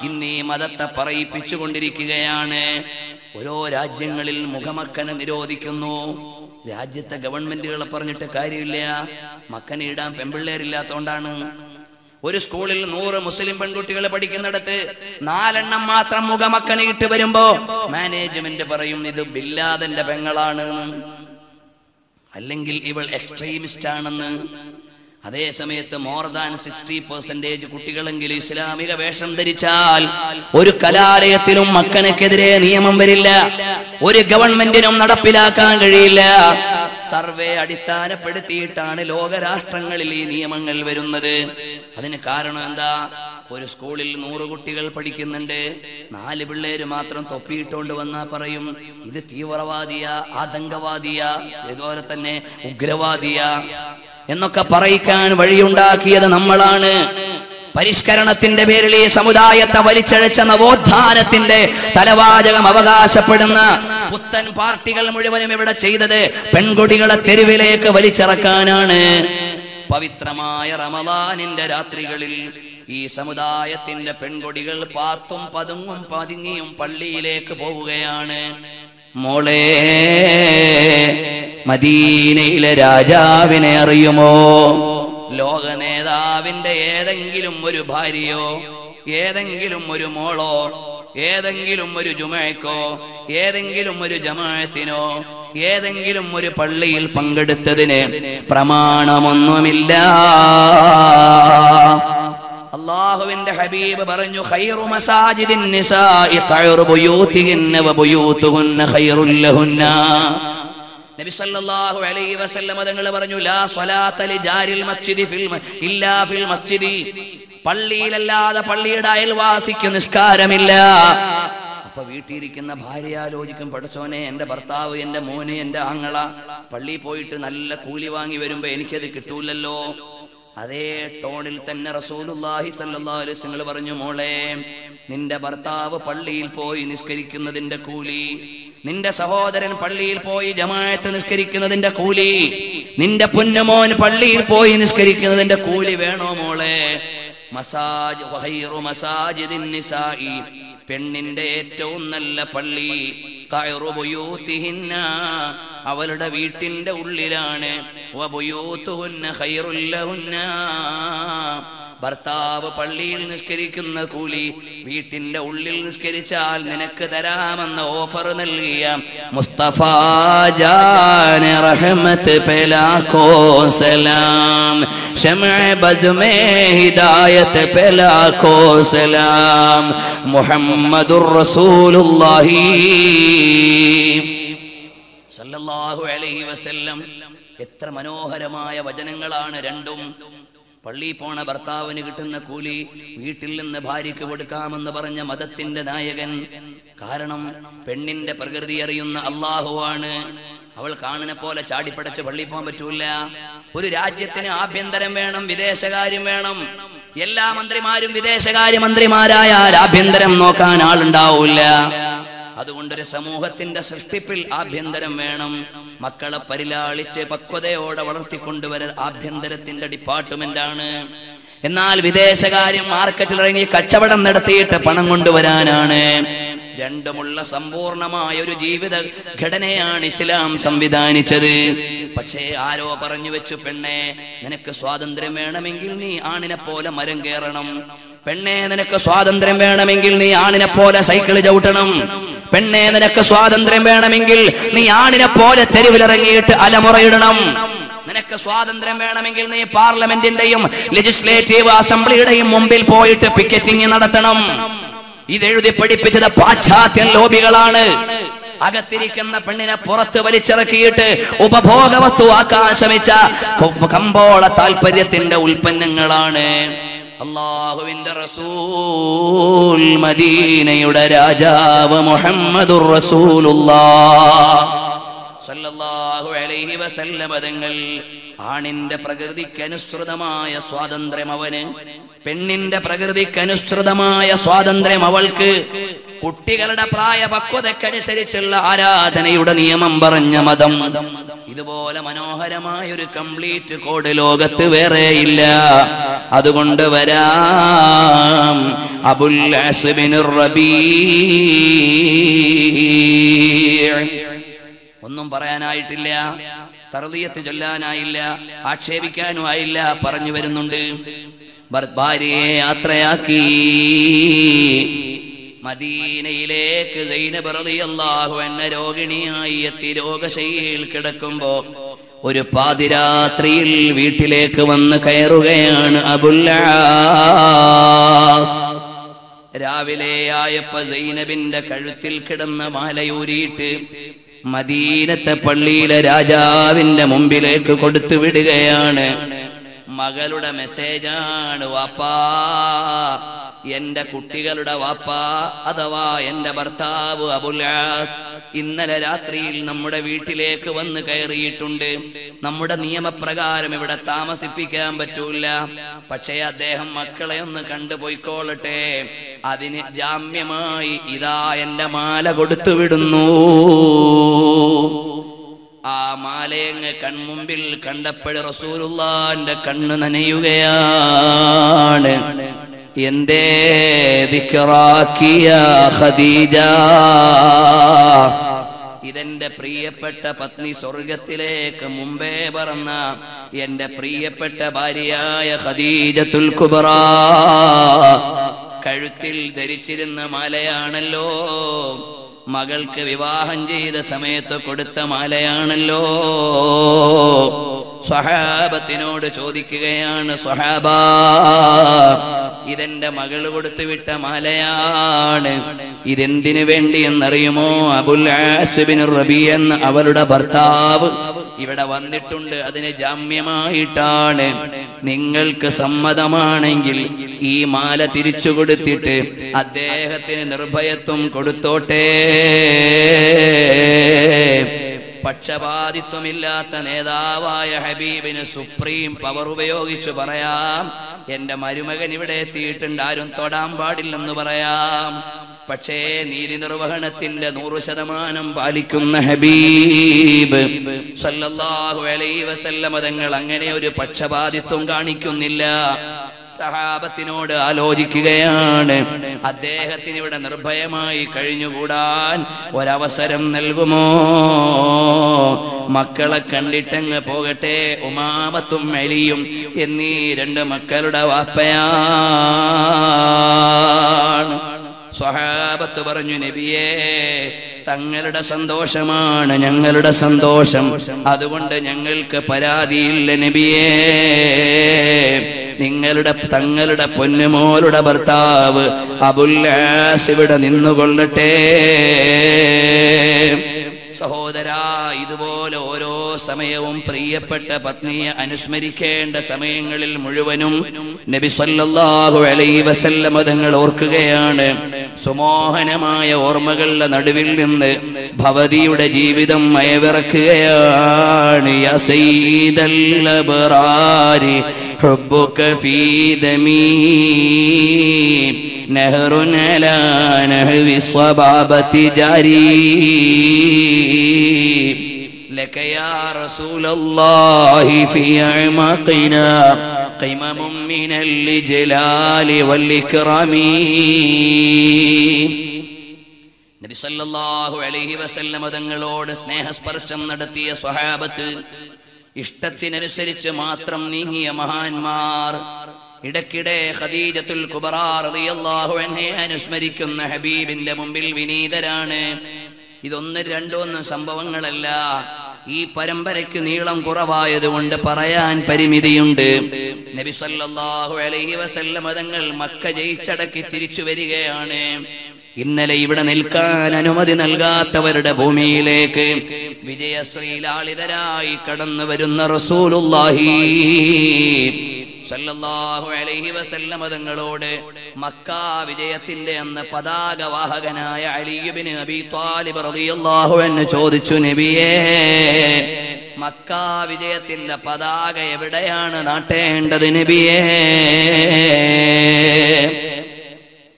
ഇന്ന് ഈ മതത്തെ പറയിപ്പിച്ചു കൊണ്ടിരിക്കുകയാണ് ഓരോ രാജ്യങ്ങളിൽ മുഖമക്കനെ നിരോധിക്കുന്നു രാജ്യത്തെ ഗവൺമെന്റുകളെ പറഞ്ഞിട്ട് കാര്യമില്ല മക്കനെ ഇടാൻ പെമ്പിള്ളേരില്ലാത്തോണ്ടാണ് ഒരു സ്കൂളിൽ നൂറ് മുസ്ലിം പെൺകുട്ടികൾ പഠിക്കുന്നിടത്ത് നാലെണ്ണം മാത്രം മുഖമക്കനെ ഇട്ട് വരുമ്പോ മാനേജ്മെന്റ് പറയും ഇത് ബില്ലാദന്റെ പെങ്ങളാണ് അല്ലെങ്കിൽ ഇവൾ എക്സ്ട്രീമിസ്റ്റ് ആണെന്ന് അതേ സമയത്ത് മോർ ദാൻ സിക്സ്റ്റി പെർസെന്റേജ് കുട്ടികളെങ്കിലും ഇസ്ലാമിക വേഷം ധരിച്ചാൽ ഒരു കലാലയത്തിലും മക്കനക്കെതിരെ നിയമം വരില്ല ഒരു ഗവൺമെന്റിനും നടപ്പിലാക്കാൻ കഴിയില്ല സർവേ അടിസ്ഥാനപ്പെടുത്തിയിട്ടാണ് ലോകരാഷ്ട്രങ്ങളിൽ ഈ നിയമങ്ങൾ വരുന്നത് അതിന് കാരണം എന്താ ഒരു സ്കൂളിൽ നൂറ് കുട്ടികൾ പഠിക്കുന്നുണ്ട് നാല് പിള്ളേര് മാത്രം തൊപ്പിയിട്ടുകൊണ്ട് വന്നാ പറയും ഇത് തീവ്രവാദിയ ആതങ്കവാദിയ ഇതുപോലെ തന്നെ ഉഗ്രവാദിയ എന്നൊക്കെ പറയിക്കാൻ വഴിയുണ്ടാക്കിയത് നമ്മളാണ് പരിഷ്കരണത്തിന്റെ പേരിൽ ഈ സമുദായത്തെ വലിച്ചഴച്ച നവോത്ഥാനത്തിന്റെ തലവാചകം അവകാശപ്പെടുന്ന പുത്തൻ പാർട്ടികൾ മുഴുവനും ഇവിടെ ചെയ്തത് പെൺകുട്ടികളെ തെരുവിലേക്ക് വലിച്ചിറക്കാനാണ് പവിത്രമായ റമദാനിന്റെ രാത്രികളിൽ ഈ സമുദായത്തിന്റെ പെൺകൊടികൾ പാത്തും പതുങ്ങും പതുങ്ങിയും പള്ളിയിലേക്ക് പോവുകയാണ് മോളെ മദീനയിലെ രാജാവിനെ അറിയുമോ ലോക നേതാവിന്റെ ഏതെങ്കിലും ഒരു ഭാര്യയോ ഏതെങ്കിലും ഒരു മോളോ ഏതെങ്കിലും ഒരു ജുമഴക്കോ ഏതെങ്കിലും ഒരു ജമാഅത്തിനോ ഏതെങ്കിലും ഒരു പള്ളിയിൽ പങ്കെടുത്തതിന് പ്രമാണമൊന്നുമില്ല അള്ളാഹുവിന്റെ ഹബീബ് പറഞ്ഞു ഖൈറു മസാജിദിൻ നിസാഇ ഖൈറു ബുയൂതിഹിന്ന വബുയൂതുഹുന്ന ഖൈറുൽ ലഹുന്ന നബി സല്ലല്ലാഹു അലൈഹി വസല്ലം തങ്ങൾ പറഞ്ഞു ലാ സ്വലാത്ത ലിജാരിൽ മസ്ജിദി ഫിൽ മ- ഇല്ലാ ഫിൽ മസ്ജിദി പള്ളിയിലല്ലാതെ പള്ളിയുടെ അയൽവാസിക്ക് നിസ്കാരമില്ല അപ്പൊ വീട്ടിലിരിക്കുന്ന ഭാര്യ ആലോചിക്കും പഠിച്ചോനെ എന്റെ ഭർത്താവ് എന്റെ മോന് എന്റെ ആങ്ങള പള്ളിയിൽ പോയിട്ട് നല്ല കൂലി വാങ്ങി വരുമ്പോ എനിക്കത് കിട്ടൂലല്ലോ അതേ ടോണിൽ തന്നെ റസൂലുള്ളാഹി സല്ലല്ലാഹു അലൈഹി വസല്ലം പറഞ്ഞു മോളെ നിന്റെ ഭർത്താവ് പള്ളിയിൽ പോയി നിസ്കരിക്കുന്നതിന്റെ കൂലി നിന്റെ സഹോദരൻ പള്ളിയിൽ പോയി ജമാഅത്ത് നിസ്കരിക്കുന്നതിന്റെ കൂലി നിന്റെ പുന്നമോൻ പള്ളിയിൽ പോയി നിസ്കരിക്കുന്നതിന്റെ കൂലി വേണോ മോളെ മസാജ് വഹൈറു മസാജിദിൻ നിസാഇ പെണ്ണിന്റെ ഏറ്റവും നല്ല പള്ളി ഖൈറു ബുയൂതിഹിന്ന അവളുടെ വീട്ടിന്റെ ഉള്ളിലാണ് വബുയൂതുഹുന്ന ഖൈറുൽ ലഹുന്ന ഭർത്താവ് പള്ളിയിൽ നിസ്കരിക്കുന്ന കൂലി വീട്ടിന്റെ ഉള്ളിൽ നിസ്കരിച്ചാൽ നിനക്ക് തരാമെന്ന ഓഫർ നൽകിയ മുസ്തഫ ജാൻ റഹ്മത്ത് പെലാക്കോ സലാം ഷമ ബസ്മേ ഹിദായത്ത് പെലാക്കോ സലാം മുഹമ്മദുർ റസൂലുള്ളാഹി സല്ലല്ലാഹു അലൈഹി വസല്ലം എത്ര മനോഹരമായ വചനങ്ങളാണ് രണ്ടും പള്ളി പോണ ഭർത്താവിന് കിട്ടുന്ന കൂലി വീട്ടിൽ നിന്ന് ഭാര്യയ്ക്ക് കൊടുക്കാമെന്ന് പറഞ്ഞ മതത്തിന്റെ നായകൻ കാരണം പെണ്ണിന്റെ പ്രകൃതി അറിയുന്ന അള്ളാഹുവാണ് അവൾ കാണുനെ പോലെ ചാടിപ്പടച്ച് പള്ളി പോകാൻ പറ്റൂല ഒരു രാജ്യത്തിന് ആഭ്യന്തരം വേണം വിദേശകാര്യം വേണം എല്ലാ മന്ത്രിമാരും വിദേശകാര്യ മന്ത്രിമാരായാൽ ആഭ്യന്തരം നോക്കാൻ ആളുണ്ടാവൂല അതുകൊണ്ടൊരു സമൂഹത്തിന്റെ സൃഷ്ടിപ്പിൽ ആഭ്യന്തരം വേണം മക്കളെ പരിലാളിച്ച് പക്വതയോടെ വളർത്തിക്കൊണ്ടുവരൽ ആഭ്യന്തരത്തിന്റെ ഡിപ്പാർട്ട്മെന്റ് ആണ് എന്നാൽ വിദേശകാര്യം മാർക്കറ്റിൽ ഇറങ്ങി കച്ചവടം നടത്തിയിട്ട് പണം കൊണ്ടുവരാനാണ് രണ്ടുമുള്ള സമ്പൂർണമായ ഒരു ജീവിത ഘടനയാണ് ഇസ്ലാം സംവിധാനിച്ചത് പക്ഷേ ആരോ പറഞ്ഞു വെച്ചു പെണ്ണെ നിനക്ക് സ്വാതന്ത്ര്യം വേണമെങ്കിൽ നീ ആണിനെ പോലെ മരം കയറണം പെണ്ണെ നിനക്ക് സ്വാതന്ത്ര്യം വേണമെങ്കിൽ നീ ആണിനെ പോലെ സൈക്കിൾ ചവിട്ടണം പെണ്ണെ നിനക്ക് സ്വാതന്ത്ര്യം വേണമെങ്കിൽ നീ ആണിനെ പോലെ തെരുവിലിറങ്ങിയിട്ട് അലമുറയിടണം നിനക്ക് സ്വാതന്ത്ര്യം വേണമെങ്കിൽ നീ പാർലമെന്റിന്റെയും ലെജിസ്ലേറ്റീവ് അസംബ്ലിയുടെയും മുമ്പിൽ പോയിട്ട് പിക്കറ്റിംഗ് നടത്തണം ഇതെഴുതി പഠിപ്പിച്ചത് പാശ്ചാത്യ ലോബികളാണ് അകത്തിരിക്കുന്ന പെണ്ണിനെ പുറത്ത് വലിച്ചിറക്കിയിട്ട് ഉപഭോഗ വസ്തുവാക്കാൻ ശ്രമിച്ച കൊ- കമ്പോള താല്പര്യത്തിന്റെ ഉൽപ്പന്നങ്ങളാണ് അള്ളാഹുവിന്റെ റസൂൽ മദീനയുടെ രാജാവ് മുഹമ്മദുർ റസൂലുള്ളാഹ് സല്ലല്ലാഹു അലൈഹി വസല്ലമ തങ്ങൾ ആണിന്റെ പ്രകൃതിക്കനുസൃതമായ സ്വാതന്ത്ര്യം അവന് പെണ്ണിന്റെ പ്രകൃതിക്കനുസൃതമായ സ്വാതന്ത്ര്യം അവൾക്ക് കുട്ടികളുടെ പ്രായപക്വതക്കനുസരിച്ചുള്ള ആരാധനയുടെ നിയമം പറഞ്ഞ മതം ഇതുപോലെ മനോഹരമായ ഒരു കംപ്ലീറ്റ് കോഡ് ലോകത്ത് വേറെയില്ല അതുകൊണ്ട് വരാം അബുൽ അസ്ബിനുർ റബീ ഒന്നും പറയാനായിട്ടില്ല തറുതിയത്ത് ചൊല്ലാനായില്ല ആക്ഷേപിക്കാനും ആയില്ല പറഞ്ഞു വരുന്നുണ്ട് ഭർ- ഭാര്യയെ യാത്രയാക്കി മദീനയിലേക്ക് സൈനബ് റളിയല്ലാഹു അൻഹ രോഗിണിയായി എത്തി രോഗശയ്യയിൽ കിടക്കുമ്പോ ഒരു പാതിരാത്രിയിൽ വീട്ടിലേക്ക് വന്ന് കയറുകയാണ് അബുല്ലാസ് രാവിലെ ആയപ്പോ സൈനബിന്റെ കഴുത്തിൽ കിടന്ന മാലയൂരിയിട്ട് മദീനത്തെ പള്ളിയിലെ രാജാവിന്റെ മുമ്പിലേക്ക് കൊടുത്തു വിടുകയാണ് മകളുടെ മെസ്സേജാണ് വാപ്പാ എന്റെ കുട്ടികളുടെ വാപ്പ അഥവാ എന്റെ ഭർത്താവ് അബുലാസ് ഇന്നലെ രാത്രിയിൽ നമ്മുടെ വീട്ടിലേക്ക് വന്ന് കയറിയിട്ടുണ്ട് നമ്മുടെ നിയമപ്രകാരം ഇവിടെ താമസിപ്പിക്കാൻ പറ്റൂല പക്ഷേ അദ്ദേഹം മക്കളെ ഒന്ന് കണ്ടുപോയിക്കോളട്ടെ അതിന് ജാമ്യമായി ഇതാ എന്റെ മാല കൊടുത്തു വിടുന്നു ആ മാലയങ്ങ് കൺമുമ്പിൽ കണ്ടപ്പോൾ റസൂലുള്ളാന്റെ കണ്ണ് നനയുകയാണ് എന്തേ ദിക്റാക്കിയ ഖദീജ ഇതെന്റെ പ്രിയപ്പെട്ട പത്നി സ്വർഗത്തിലേക്ക് മുമ്പേ പറന്ന എന്റെ പ്രിയപ്പെട്ട ഭാര്യയായ ഖദീജത്തുൽ കുബറ കഴുത്തിൽ ധരിച്ചിരുന്ന മാലയാണല്ലോ മകൾക്ക് വിവാഹം ചെയ്ത സമയത്ത് കൊടുത്ത മാലയാണല്ലോ സ്വഹാബത്തിനോട് ചോദിക്കുകയാണ് സ്വഹാബ ഇതെന്റെ മകൾ കൊടുത്തു വിട്ട മാലയാണ് ഇതെന്തിനു വേണ്ടി എന്നറിയുമോ അബുൽ ആസിബിൻ റബി എന്ന അവളുടെ ഭർത്താവ് ഇവിടെ വന്നിട്ടുണ്ട് അതിന് ജാമ്യമായിട്ടാണ് നിങ്ങൾക്ക് സമ്മതമാണെങ്കിൽ ഈ മാല തിരിച്ചു കൊടുത്തിട്ട് അദ്ദേഹത്തിന് നിർഭയത്വം കൊടുത്തോട്ടെ പക്ഷപാതിത്വമില്ലാത്ത നേതാവായ ഹബീബിന് സുപ്രീം പവർ ഉപയോഗിച്ചു പറയാം എന്റെ മരുമകൻ ഇവിടെ എത്തിയിട്ടുണ്ട് ആരും തൊടാൻ പാടില്ലെന്ന് പറയാം പക്ഷേ നീതി നിർവഹണത്തിന്റെ നൂറ് ശതമാനം പാലിക്കുന്ന ഹബീബ് സല്ലല്ലാഹു അലൈഹി വസല്ലമ തങ്ങൾ അങ്ങനെ ഒരു പക്ഷപാതിത്വം കാണിക്കുന്നില്ല സഹാബത്തിനോട് ആലോചിക്കുകയാണ് അദ്ദേഹത്തിന് ഇവിടെ നിർഭയമായി കഴിഞ്ഞുകൂടാൻ ഒരവസരം നൽകുമോ മക്കളെ കണ്ടിട്ടങ്ങ് പോകട്ടെ ഉമാമത്തും അലിയും എന്നീ രണ്ട് മക്കളുടെ വാപ്പയാണ് സ്വഹാബത്ത് പറഞ്ഞു നബിയേ തങ്ങളുടെ സന്തോഷമാണ് ഞങ്ങളുടെ സന്തോഷം അതുകൊണ്ട് ഞങ്ങൾക്ക് പരാതിയില്ല നബിയേ നിങ്ങളുടെ തങ്ങളുടെ പൊന്നുമോളുടെ ഭർത്താവ് അബുല്ലാസ് ഇവിടെ നിന്നുകൊള്ളട്ടെ സഹോദരാ ഇതുപോലെ ഓരോ സമയവും പ്രിയപ്പെട്ട പത്നിയെ അനുസ്മരിക്കേണ്ട സമയങ്ങളിൽ മുഴുവനും നബി സല്ലല്ലാഹു അലൈഹി വസല്ലമ തങ്ങൾ ഓർക്കുകയാണ് സുമോഹനമായ ഓർമ്മകളുടെ നടുവിൽ നിന്ന് ഭവതിയുടെ ജീവിതം മയവിറക്കുകയാണ് യാ സയ്യിദൽ അബ്റാരി حبك في دمي نهر على نهر الصبابة جاري لك يا رسول الله في أعماقنا قمم من الجلال والإكرام നബി സല്ലല്ലാഹു അലൈഹി വസല്ലമ തങ്ങളോട് സ്നേഹസ്പർശം നടത്തിയ സ്വഹാബത്ത് ഇഷ്ടത്തിനനുസരിച്ച് മാത്രം നീങ്ങിയ മഹാന്മാർ ഇടയ്ക്കിടെ ഖദീജത്തുൽ കുബറ റളിയല്ലാഹു അൻഹയെ അനുസ്മരിക്കുന്ന ഹബീബിന്റെ മുമ്പിൽ വിനീതരാണ് ഇതൊന്ന് രണ്ടൊന്നും സംഭവങ്ങളല്ല ഈ പരമ്പരയ്ക്ക് നീളം കുറവായതുകൊണ്ട് പറയാൻ പരിമിതിയുണ്ട് നബി സല്ലല്ലാഹു അലൈഹി വസല്ലമ തങ്ങൾ മക്ക ജയിച്ചടക്കി തിരിച്ചു വരികയാണ് ഇന്നലെ ഇവിടെ നിൽക്കാൻ അനുമതി നൽകാത്തവരുടെ ഭൂമിയിലേക്ക് വിജയശ്രീലാളിതരായി കടന്നു വരുന്ന റസൂലുള്ളാഹി സല്ലല്ലാഹു അലൈഹി വസല്ലമ തങ്ങളോട് മക്ക വിജയത്തിന്റെ അന്ന് പതാക വാഹകനായ അലിയുബിന് അബി ത്വാലിബ് റളിയല്ലാഹു അൻഹു ചോദിച്ചു നബിയേ മക്ക വിജയത്തിന്റെ പതാക എവിടെയാണ് നാട്ടേണ്ടത് നബിയേ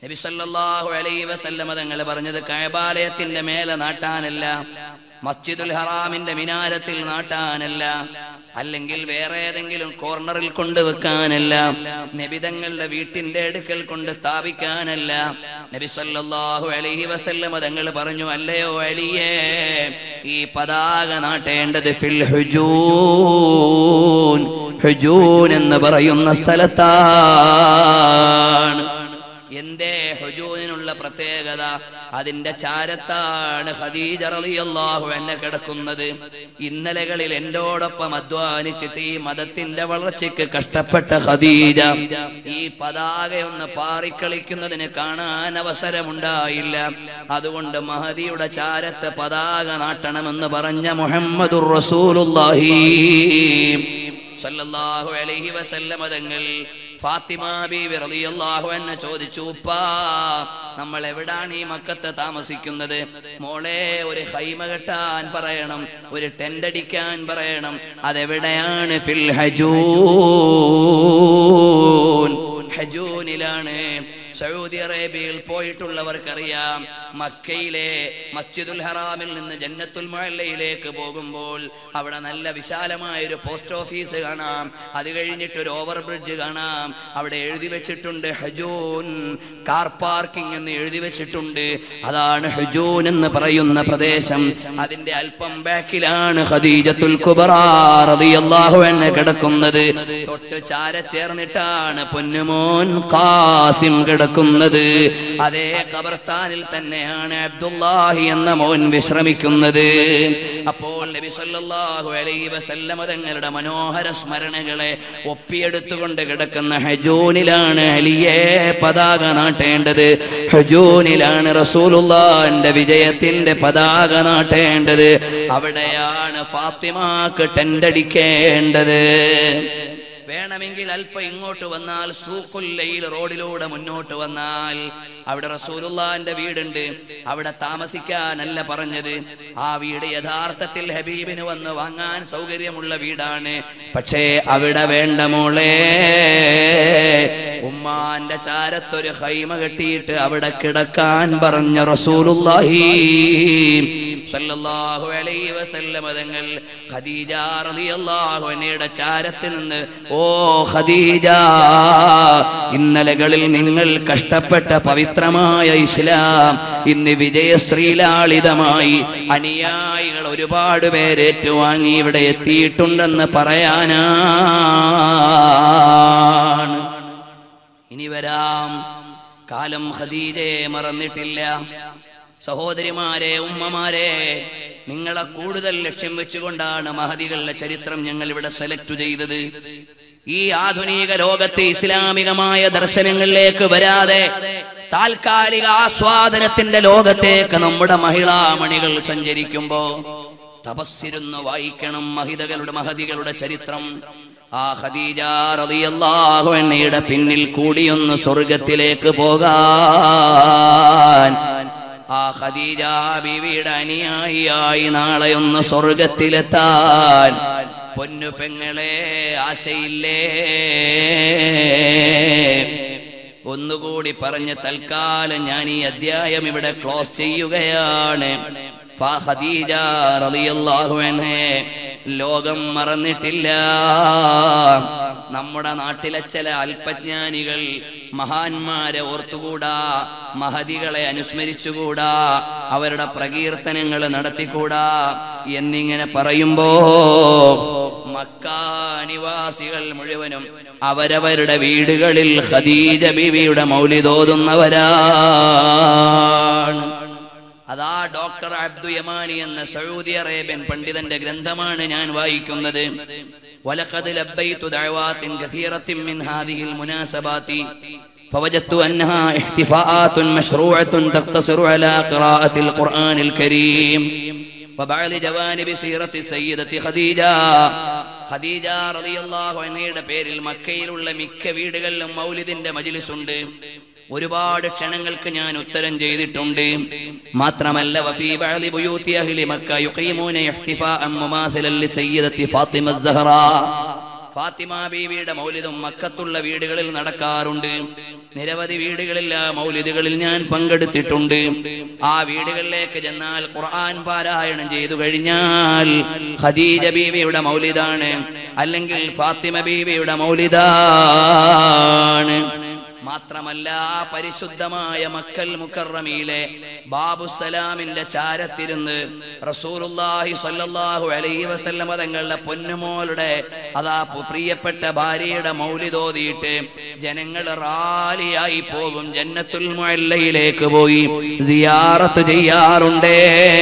നബി സല്ലല്ലാഹു അലൈഹി വസല്ലമ തങ്ങൾ പറഞ്ഞത് കഅബാലയത്തിന്റെ മേലെ നാട്ടാനല്ല മസ്ജിദുൽ ഹറാമിന്റെ മിനാരത്തിൽ നാട്ടാനല്ല അല്ലെങ്കിൽ വേറെ ഏതെങ്കിലും കോർണറിൽ കൊണ്ടുവെക്കാനല്ല നബി തങ്ങളുടെ വീട്ടിന്റെ അടുക്കൽ കൊണ്ട് സ്ഥാപിക്കാനല്ല നബി സല്ലല്ലാഹു അലൈഹി വസല്ലമ തങ്ങൾ പറഞ്ഞു അല്ലയോ അലിയേ ഈ പതാക നാട്ടേണ്ടത് ഫിൽ ഹുജൂൻ ഹുജൂൻ എന്ന് പറയുന്ന സ്ഥലത്താണ് എന്തേ ഹുജൂനിനുള്ള പ്രത്യേകത അതിന്റെ ചാരത്താണ് ഖദീജ റളിയല്ലാഹു എന്നെ കിടക്കുന്നത് ഇന്നലകളിൽ എന്നോടൊപ്പം അധ്വാനിച്ചിട്ട് ഈ മതത്തിന്റെ വളർച്ചയ്ക്ക് കഷ്ടപ്പെട്ട ഖദീജ ഈ പതാകയൊന്ന് പാറിക്കളിക്കുന്നതിന് കാണാൻ അവസരമുണ്ടായില്ല അതുകൊണ്ട് മഹദിയുടെ ചാരത്ത് പതാക നാട്ടണമെന്ന് പറഞ്ഞ മുഹമ്മദുർ റസൂലുള്ളാഹി സല്ലല്ലാഹു അലൈഹി വസല്ലമ തങ്ങൾ ഫാത്തിമ ബീവി റളിയല്ലാഹു അൻഹ ചോദിച്ചു ഉപ്പാ നമ്മൾ എവിടാണ് ഈ മക്കത്ത് താമസിക്കുന്നത് മോളെ ഒരു ഹൈമ കെട്ടാൻ പറയണം ഒരു ടെന്റ് അടിക്കാൻ പറയണം അതെവിടെയാണ് ഫിൽ ഹജൂൻ ഹജൂനിലാണ് സൗദി അറേബ്യയിൽ പോയിട്ടുള്ളവർക്കറിയാം മക്കയിലെ മസ്ജിദുൽ ഹറാമിൽ നിന്ന് ജന്നത്തുൽ മുഅല്ലയിലേക്ക് പോകുമ്പോൾ അവിടെ നല്ല വിശാലമായ ഒരു പോസ്റ്റ് ഓഫീസ് കാണാം അത് കഴിഞ്ഞിട്ട് ഒരു ഓവർ ബ്രിഡ്ജ് കാണാം അവിടെ എഴുതി വെച്ചിട്ടുണ്ട് ഹജൂൻ കാർ പാർക്കിംഗ് എന്ന് എഴുതി വെച്ചിട്ടുണ്ട് അതാണ് ഹജൂൻ എന്ന് പറയുന്ന പ്രദേശം അതിന്റെ അല്പം ബാക്കിലാണ് ഖദീജത്തുൽ കുബറ റളിയല്ലാഹു അൻഹ കിടക്കുന്നത് തൊട്ട് ചാര ചേർന്നിട്ടാണ് പൊന്നുമോൻ ഖാസിം കിടക്കുന്നത് അതേ ഖബർസ്ഥാനിൽ തന്നെയാണ് അബ്ദുല്ലാഹി എന്ന മോൻ വിശ്രമിക്കുന്നത് അപ്പോൾ നബി സല്ലല്ലാഹു അലൈഹി വസല്ലമ തങ്ങളുടെ മനോഹര സ്മരണകളെ ഒപ്പിയെടുത്തുകൊണ്ട് കിടക്കുന്ന ഹജൂനിലാണ് അലിയെ പതാക നാട്ടേണ്ടത് ഹജൂനിലാണ് റസൂലുള്ളാന്റെ വിജയത്തിന്റെ പതാക നാട്ടേണ്ടത് അവിടെയാണ് ഫാത്തിമാക്ക് ടെൻഡടിക്കേണ്ടത് വേണമെങ്കിൽ അല്പം ഇങ്ങോട്ട് വന്നാൽ സൂഖുല്ലയിൽ റോഡിലൂടെ മുന്നോട്ട് വന്നാൽ അവിടെ റസൂലുള്ളാന്റെ വീടുണ്ട് അവിടെ താമസിക്കാനല്ല പറഞ്ഞത് ആ വീട് യഥാർത്ഥത്തിൽ ഹബീബിന് വന്ന് വാങ്ങാൻ സൗകര്യമുള്ള വീടാണ് പക്ഷേ അവിടെ വേണ്ട മോളെ ഉമ്മാന്റെ ചാരത്തൊരു ഹൈമ കെട്ടിയിട്ട് അവിടെ കിടക്കാൻ പറഞ്ഞ റസൂലുള്ളാഹി സല്ലല്ലാഹു അലൈഹി വസല്ലമ തങ്ങൾ ഖദീജ റളിയല്ലാഹു അൻഹയുടെ ചാരത്ത് നിന്ന് ഓ ഖദീജ ഇന്നലകളിൽ നിങ്ങൾ കഷ്ടപ്പെട്ട പവിത്രമായ ഇസ്ലാം ഇന്ന് വിജയസ്ത്രീലാളിതമായി അനുയായികൾ ഒരുപാട് പേര് ഏറ്റുവാങ്ങി ഇവിടെ എത്തിയിട്ടുണ്ടെന്ന് പറയാനാണ് ഇനി വരാം കാലം ഖദീജയെ മറന്നിട്ടില്ല സഹോദരിമാരെ ഉമ്മമാരെ നിങ്ങളെ കൂടുതൽ ലക്ഷ്യം വെച്ചുകൊണ്ടാണ് മഹദികളുടെ ചരിത്രം ഞങ്ങൾ ഇവിടെ സെലക്ട് ചെയ്തത് ഈ ആധുനിക ലോകത്തെ ഇസ്ലാമികമായ ദർശനങ്ങളിലേക്ക് വരാതെ താൽക്കാലിക ആസ്വാദനത്തിന്റെ ലോകത്തേക്ക് നമ്മുടെ മഹിളാമണികൾ സഞ്ചരിക്കുമ്പോ തപസ്സിരുന്ന് വായിക്കണം മഹിതകളുടെ മഹതികളുടെ ചരിത്രം ആ ഖദീജ റളിയല്ലാഹു അൻഹയുടെ പിന്നിൽ കൂടിയൊന്ന് സ്വർഗത്തിലേക്ക് പോകാൻ ആ ഖദീജ ബീവിയുടെ അനുയായിയായി നാളെ ഒന്ന് സ്വർഗത്തിലെത്താൻ പൊന്നു പെങ്ങളെ ആശയില്ലേ ഒന്നുകൂടി പറഞ്ഞ് തൽക്കാലം ഞാൻ ഈ അധ്യായം ഇവിടെ ക്ലോസ് ചെയ്യുകയാണ് ഫാ ഖദീജ റളിയല്ലാഹു അൻഹേ ലോകം മറന്നിട്ടില്ല നമ്മുടെ നാട്ടിലെ ചില അല്പജ്ഞാനികൾ മഹാന്മാരെ ഓർത്തുകൂടാ മഹതികളെ അനുസ്മരിച്ചുകൂടാ അവരുടെ പ്രകീർത്തനങ്ങൾ നടത്തിക്കൂടാ എന്നിങ്ങനെ പറയുമ്പോ മക്കാനിവാസികൾ മുഴുവനും അവരവരുടെ വീടുകളിൽ ഖദീജ ബീവിയുടെ മൗലിതോതുന്നവരാണ് അതാ ഡോക്ടർ അബ്ദു യമാനി എന്ന സൗദി അറേബ്യൻ പണ്ഡിതന്റെ ഗ്രന്ഥമാണ് ഞാൻ വായിക്കുന്നത് ولقد لبيت دعوات كثيرة من هذه المناسبات فوجدت أنها احتفاءات مشروعة تقتصر على قراءة القرآن الكريم وبعض جوانب سيرة السيدة خديجة ഖദീജ റളിയല്ലാഹു അൻഹയുടെ പേരിൽ മക്കയിലുള്ള മിക്ക വീടുകളിലും മൗലിദിന്റെ മജ്ലിസ് ഉണ്ട് ഒരുപാട് ക്ഷണങ്ങൾക്ക് ഞാൻ ഉത്തരം ചെയ്തിട്ടുണ്ട് മാത്രമല്ല വഫീ ബഅദി ബുയൂതി അഹ്ലി മക്ക യുഖീമൂന ഇഹ്തിഫാഅൻ മുമാസിലൻ ലിസയ്യിദത്തി ഫാത്തിമ الزهراء ഫാത്തിമ ബീവിയുടെ മൗലിദും മക്കത്തുള്ള വീടുകളിൽ നടക്കാറുണ്ട് നിരവധി വീടുകളിൽ ആ മൗലിദുകളിൽ ഞാൻ പങ്കെടുത്തിട്ടുണ്ട് ആ വീടുകളിലേക്ക് ചെന്നാൽ ഖുർആൻ പാരായണം ചെയ്തു കഴിഞ്ഞാൽ ഖദീജ ബീവിയുടെ മൗലിദാണ് അല്ലെങ്കിൽ ഫാത്തിമ ബീവിയുടെ മൗലിദാണ് മാത്രമല്ല ആ പരിശുദ്ധമായ മക്കൽ മുക്കറമിയിലെ ബാബുസലാമിന്റെ ചാരത്തിരുന്ന് റസൂലുള്ളാഹി സ്വല്ലല്ലാഹു അലൈഹി വസല്ലമ തങ്ങളുടെ പൊന്നുമോളുടെ അതാ പു- പ്രിയപ്പെട്ട ഭാര്യയുടെ മൗലിതോതിയിട്ട് ജനങ്ങൾ റാലിയായി പോകും ജന്നത്തുൽ മുഅല്ലയിലേക്ക് പോയി സിയാറത്ത് ചെയ്യാറുണ്ടേ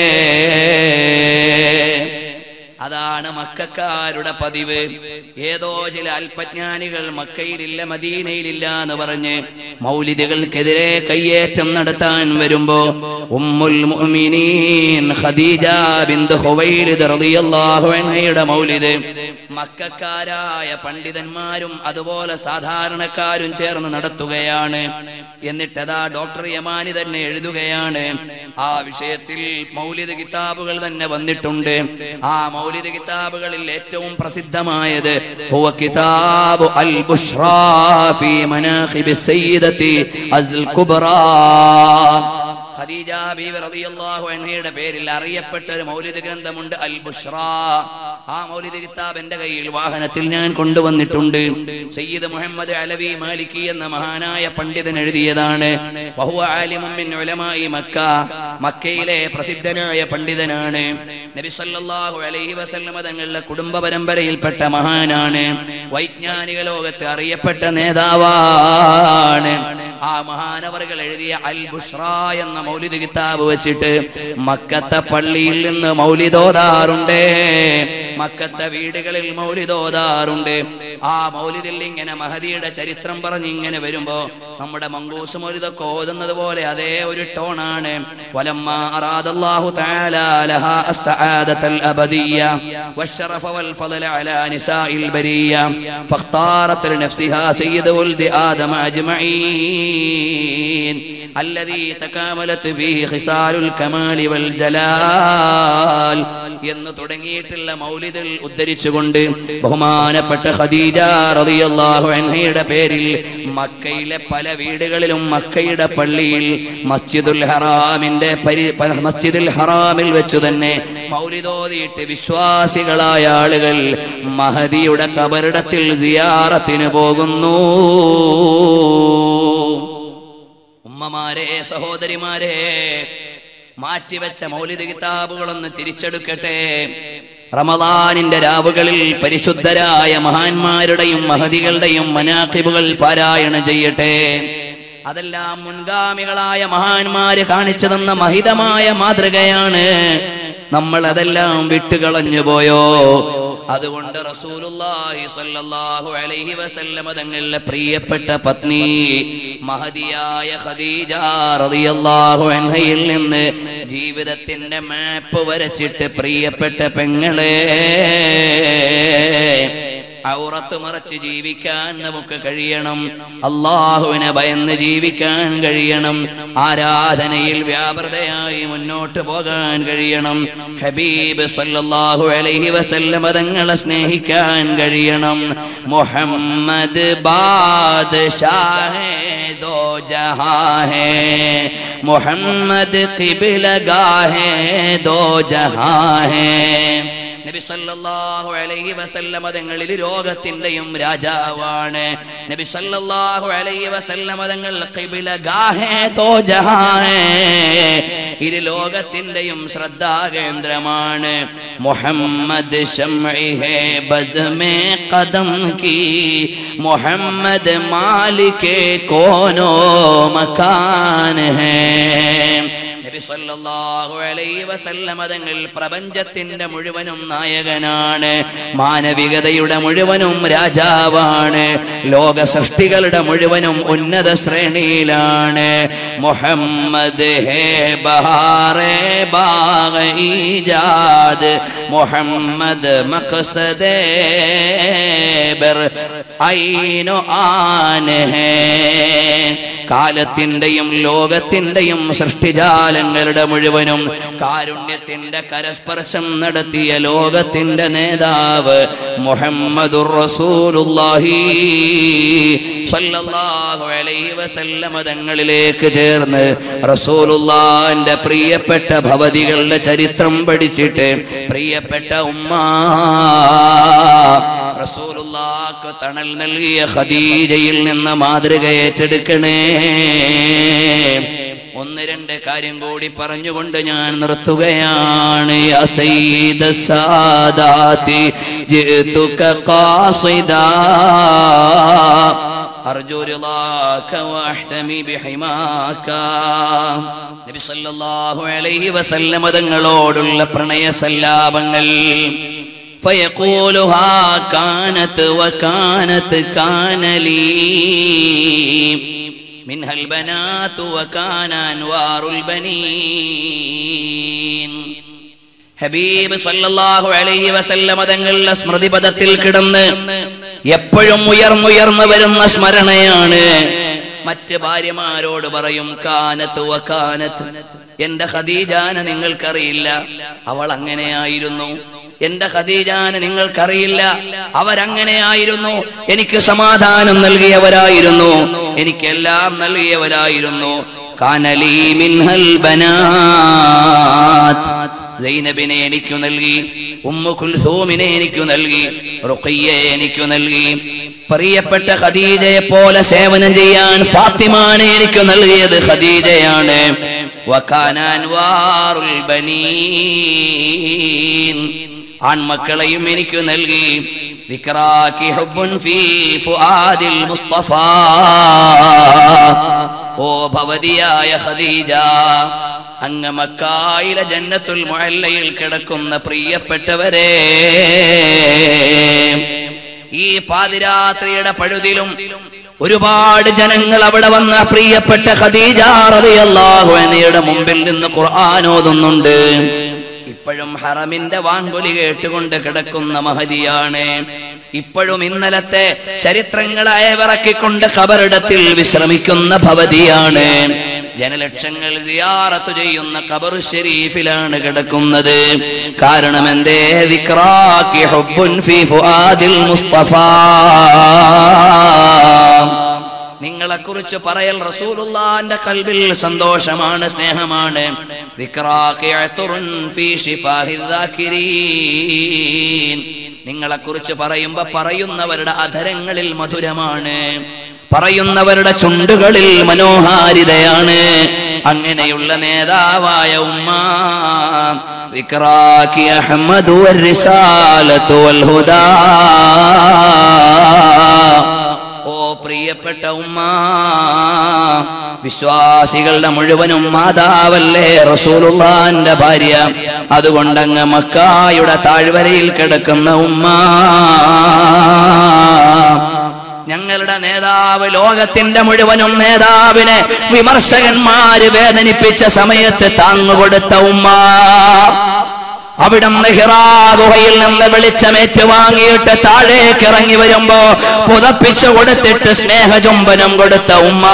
അതാണ് മക്കാരുടെ പതിവ് ഏതോ ചില അല്പജ്ഞാനികൾ മക്കയിലില്ല മദീനയിലില്ല എന്ന് പറഞ്ഞ് മൗലിദുകൾക്കെതിരെ കയ്യേറ്റം നടത്താൻ വരുമ്പോ ഉമ്മുൽ മുഅ്മിനീൻ ഖദീജ ബിന്ത് ഖുവൈലിദ് റളിയല്ലാഹു അൻഹയുടെ മൗലിദ് മക്കാരായ പണ്ഡിതന്മാരും അതുപോലെ സാധാരണക്കാരും ചേർന്ന് നടത്തുകയാണ് എന്നിട്ടതാ ഡോക്ടർ യമാനി തന്നെ എഴുതുകയാണ് ആ വിഷയത്തിൽ മൗലിദ് കിതാബുകൾ തന്നെ വന്നിട്ടുണ്ട് ആ മൗലിദ് കിതാബുകളിൽ ഏറ്റവും പ്രസിദ്ധമായത് ഹുവ കിതാബു അൽ ബുഷ്റാ ഫീ മനാഖിബി സയ്യിദത്തി അൽ കുബ്റാ ഖദീജ ബീവി റളിയല്ലാഹു അൻഹയുടെ പേരിൽ അറിയപ്പെട്ട ഒരു മൗലിദ് ഗ്രന്ഥമുണ്ട് അൽ ബുഷ്റ ആ മൗലിദ് കിതാബ് എന്റെ കയ്യിൽ വാഹനത്തിൽ ഞാൻ കൊണ്ടുവന്നിട്ടുണ്ട് സയ്യിദ് മുഹമ്മദ് അലവി മാലിക്കി എന്ന മഹാനായ പണ്ഡിതൻ എഴുതിയതാണ് വഹുവ ആലിമും മിൻ ഉലമായി മക്ക മക്കയിലെ പ്രസിദ്ധനായ പണ്ഡിതനാണ് നബി സല്ലല്ലാഹു അലൈഹി വസല്ലമ തങ്ങളുടെ കുടുംബ പരമ്പരയിൽപ്പെട്ട മഹാനാണ് വൈജ്ഞാനിക ലോകത്ത് അറിയപ്പെട്ട നേതാവാണ് ആ മഹാനവറുകൾ എഴുതിയ അൽ ബുഷ്റ എന്ന മൗലിദ് കിതാബ് വെച്ചിട്ട് മക്കത്തെ പള്ളിയിൽ നിന്ന് മൗലിദോതാറുണ്ട് മക്കത്തെ വീടുകളിൽ മൗലിദോതാറുണ്ട് ആ മൗലിദിൽ ഇങ്ങനെ മഹദിയുടെ ചരിത്രം പറഞ്ഞ് ഇങ്ങനെ വരുമ്പോ നമ്മുടെ മങ്കൂസ് മൗലിദൊക്കെ ഓതുന്നത് പോലെ അതേ ഒരു ടോണാണ് വലമ്മ അറാദല്ലാഹു തആല ലഹാ അസ്സആദത്തൽ അബദിയ്യ والشرف والفضل على نساء البرية فاختارت لنفسها سيد ولد آدم أجمعين الذي تكاملت فيه خصال الكمال والجلال എന്ന് തുടങ്ങിയിട്ടുള്ള മൗലിദിൽ ഉദ്ധരിച്ചുകൊണ്ട് ബഹുമാനപ്പെട്ട ഖദീജ റളിയല്ലാഹു അൻഹയുടെ പേരിൽ മക്കയിലെ പല വീടുകളിലും മക്കയുടെ പള്ളിയിൽ മസ്ജിദുൽ ഹറാമിന്റെ പരി പ- മസ്ജിദുൽ ഹറാമിൽ വെച്ചു തന്നെ മൗലിദോതിയിട്ട് വിശ്വാസികളായ ആളുകൾ മഹദിയുടെ കബറിടത്തിൽ സിയാറത്തിന് പോകുന്നു ഉമ്മമാരെ സഹോദരിമാരെ മാറ്റിവെച്ച മൗലിക കിതാബുകളൊന്ന് തിരിച്ചെടുക്കട്ടെ റമദാനിന്റെ രാവുകളിൽ പരിശുദ്ധരായ മഹാന്മാരുടെയും മഹതികളുടെയും മനാക്കിബുകൾ പാരായണം ചെയ്യട്ടെ അതെല്ലാം മുൻഗാമികളായ മഹാന്മാര് കാണിച്ചു തന്ന മഹിതമായ മാതൃകയാണ് നമ്മൾ അതെല്ലാം വിട്ടുകളഞ്ഞു പോയോ അതുകൊണ്ട് റസൂലുള്ളാഹി സ്വല്ലല്ലാഹു അലൈഹി വസല്ലമ തങ്ങളുടെ പ്രിയപ്പെട്ട പത്നി മഹദിയായ ഖദീജ റളിയല്ലാഹു അൻഹയിൽ നിന്ന് ജീവിതത്തിന്റെ മാപ്പ് വരച്ചിട്ട് പ്രിയപ്പെട്ട പെങ്ങളെ ഔറത്ത് മറച്ച് ജീവിക്കാൻ നമുക്ക് കഴിയണം അള്ളാഹുവിനെ ഭയന്ന് ജീവിക്കാൻ കഴിയണം ആരാധനയിൽ വ്യാപൃതയായി മുന്നോട്ട് പോകാൻ കഴിയണം ഹബീബ് സല്ലല്ലാഹു അലൈഹി വസല്ലമ തങ്ങളെ സ്നേഹിക്കാൻ കഴിയണം മുഹമ്മദ് ബാദ്ഷാഹേ ദോ ജഹാ ഹേ മുഹമ്മദ് ഖിബ്ല ഗാഹേ ദോ ജഹാ ഹേ നബി സല്ലല്ലാഹു അലൈഹി വസല്ലമ തങ്ങളിൽ ലോകത്തിന്റെയും രാജാവാണ് നബി സല്ലല്ലാഹു അലൈഹി വസല്ലമ തങ്ങൾ ഖിബ്ല ഗാഹേ തോ ജഹാഹേ ഇത് ലോകത്തിന്റെയും ശ്രദ്ധാകേന്ദ്രമാണ് മുഹമ്മദ് ശംഇ ഹേ ബസ്മേ ഖദം കി മുഹമ്മദ് മാലികേ കോനോ മകാൻ ഹേ നബി സല്ലല്ലാഹു അലൈഹി വസല്ലമ തങ്ങൾ പ്രപഞ്ചത്തിന്റെ മുഴുവനും നായകനാണ് മാനവികതയുടെ മുഴുവനും രാജാവാണ് ലോക സൃഷ്ടികളുടെ മുഴുവനും ഉന്നത ശ്രേണിയിലാണ് മുഹമ്മദ് ഹേ ബഹാറേ ബാഗ ഈജാദ് മുഹമ്മദ് മഖ്സദേ ബർ ഐനു ആൻ ഹേ കാലത്തിന്റെയും ലോകത്തിന്റെയും സൃഷ്ടിജാലങ്ങൾ കാലങ്ങളുടെ മുഴുവനും കാരുണ്യത്തിന്റെ കരസ്പർശം നടത്തിയ ലോകത്തിന്റെ നേതാവ് മുഹമ്മദുർ റസൂലുള്ളാഹി സ്വല്ലല്ലാഹു അലൈഹി വസല്ലമ തങ്ങളിലേക്ക് ചേർന്ന് റസൂലുള്ളാന്റെ പ്രിയപ്പെട്ട ഭവതികളുടെ ചരിത്രം പഠിച്ചിട്ട് പ്രിയപ്പെട്ട ഉമ്മ റസൂലുള്ളാക്ക് തണൽ നൽകിയ ഖദീജയിൽ നിന്ന് മാതൃക ഏറ്റെടുക്കണേ ഒന്ന് രണ്ട് കാര്യം കൂടി പറഞ്ഞുകൊണ്ട് ഞാൻ നിർത്തുകയാണ് യാ സയ്യിദ സാദാതി ജിതുക ഖാസിദാ അർജു റിളാക വഅഹ്തമി ബിഹിമാക നബി സല്ലല്ലാഹു അലൈഹി വസല്ലമ തങ്ങളോടുള്ള പ്രണയ സല്ലാപങ്ങൾ فيقولها كانت وكانت كان لي منها البنات وكان أنوار البنين ഹബീബ് സല്ലല്ലാഹു അലൈഹി വസല്ലമ തങ്ങളുടെ സ്മൃതിപദത്തിൽ കിടന്ന് എപ്പോഴും ഉയർന്നുയർന്നു വരുന്ന സ്മരണയാണ് മറ്റ് ഭാര്യമാരോട് പറയും കാനത്ത് വക്കാനത്ത് എന്റെ ഖദീജാന നിങ്ങൾക്കറിയില്ല അവൾ അങ്ങനെയായിരുന്നു എന്റെ ഖദീജാന നിങ്ങൾക്കറിയില്ല അവരങ്ങനെയായിരുന്നു എനിക്ക് സമാധാനം നൽകിയവരായിരുന്നു എനിക്കെല്ലാം നൽകിയവരായിരുന്നു കാനലി മിൻഹൽ ബനാത്ത് സൈനബിനെ എനിക്കു നൽകി ഉമ്മു കുൽസൂമിനെ എനിക്കു നൽകി റുഖയ്യെ എനിക്കു നൽകി പ്രിയപ്പെട്ട ഖദീജയെ പോലെ സേവനം ചെയ്യാൻ ഫാത്തിമാനെ എനിക്ക് നൽകിയത് ഖദീജയാണ് വക്കാനാൻ വാറുൽ ബനീൻ ആൺമക്കളെയും എനിക്ക് നൽകി ذكراك حب في فؤاد المصطفى ഓ ഭവതിയായ ഖദീജ അങ്ങ് മക്കായിലെ ജന്നത്തുൽ മുഅല്ലയിൽ കിടക്കുന്ന പ്രിയപ്പെട്ടവരെ ഈ പാതിരാത്രിയുടെ പഴുതിലും ഒരുപാട് ജനങ്ങൾ അവിടെ വന്ന പ്രിയപ്പെട്ട ഖദീജ റളിയല്ലാഹു അൻഹയുടെ മുമ്പിൽ നിന്ന് ഖുർആൻ ഓതുന്നുണ്ട് ഇപ്പോഴും ഹറമിന്റെ വാങ്കൊലി കേട്ടുകൊണ്ട് കിടക്കുന്ന മഹതിയാണ് ഇപ്പോഴും ഇന്നലത്തെ ചരിത്രങ്ങളെ വിറക്കിക്കൊണ്ട് ഖബറിടത്തിൽ വിശ്രമിക്കുന്ന ഭവതിയാണ് ജനലക്ഷങ്ങൾ സിയാറത്ത് ചെയ്യുന്ന ഖബർ ഷരീഫിലാണ് കിടക്കുന്നത് കാരണം എന്തേ ദിക്റാക്കി ഹുബ്ബുൻ ഫീ ഫുആദിൽ മുസ്തഫ നിങ്ങളെ കുറിച്ച് പറയൽ റസൂലുള്ളാന്റെ കൽബിൽ സന്തോഷമാണ് സ്നേഹമാണ് നിങ്ങളെ കുറിച്ച് പറയുമ്പോ പറയുന്നവരുടെ അധരങ്ങളിൽ മധുരമാണ് പറയുന്നവരുടെ ചുണ്ടുകളിൽ മനോഹാരിതയാണ് അങ്ങനെയുള്ള നേതാവായ ഉമ്മ വിക്രാക്കി അഹമ്മദ് റിസാലത്തു വൽ ഹുദാ ഓ പ്രിയപ്പെട്ട ഉമ്മ വിശ്വാസികളുടെ മുഴുവനും മാതാവല്ലേ റസൂലുള്ളാന്റെ ഭാര്യ അതുകൊണ്ടങ്ങ് മക്കായുടെ താഴ്വരയിൽ കിടക്കുന്ന ഉമ്മ ഞങ്ങളുടെ നേതാവ് ലോകത്തിന്റെ മുഴുവനും നേതാവിനെ വിമർശകന്മാര് വേദനിപ്പിച്ച സമയത്ത് താങ്ങുകൊടുത്ത ഉമ്മ അവിടുന്ന് ഹിറാ ഗുഹയിൽ നിന്ന് വെളിച്ചമേറ്റ് വാങ്ങിയിട്ട് താഴേക്ക് ഇറങ്ങി വരുമ്പോ പുതപ്പിച്ചു കൊടുത്തിട്ട് സ്നേഹചുംബനം കൊടുത്ത ഉമ്മ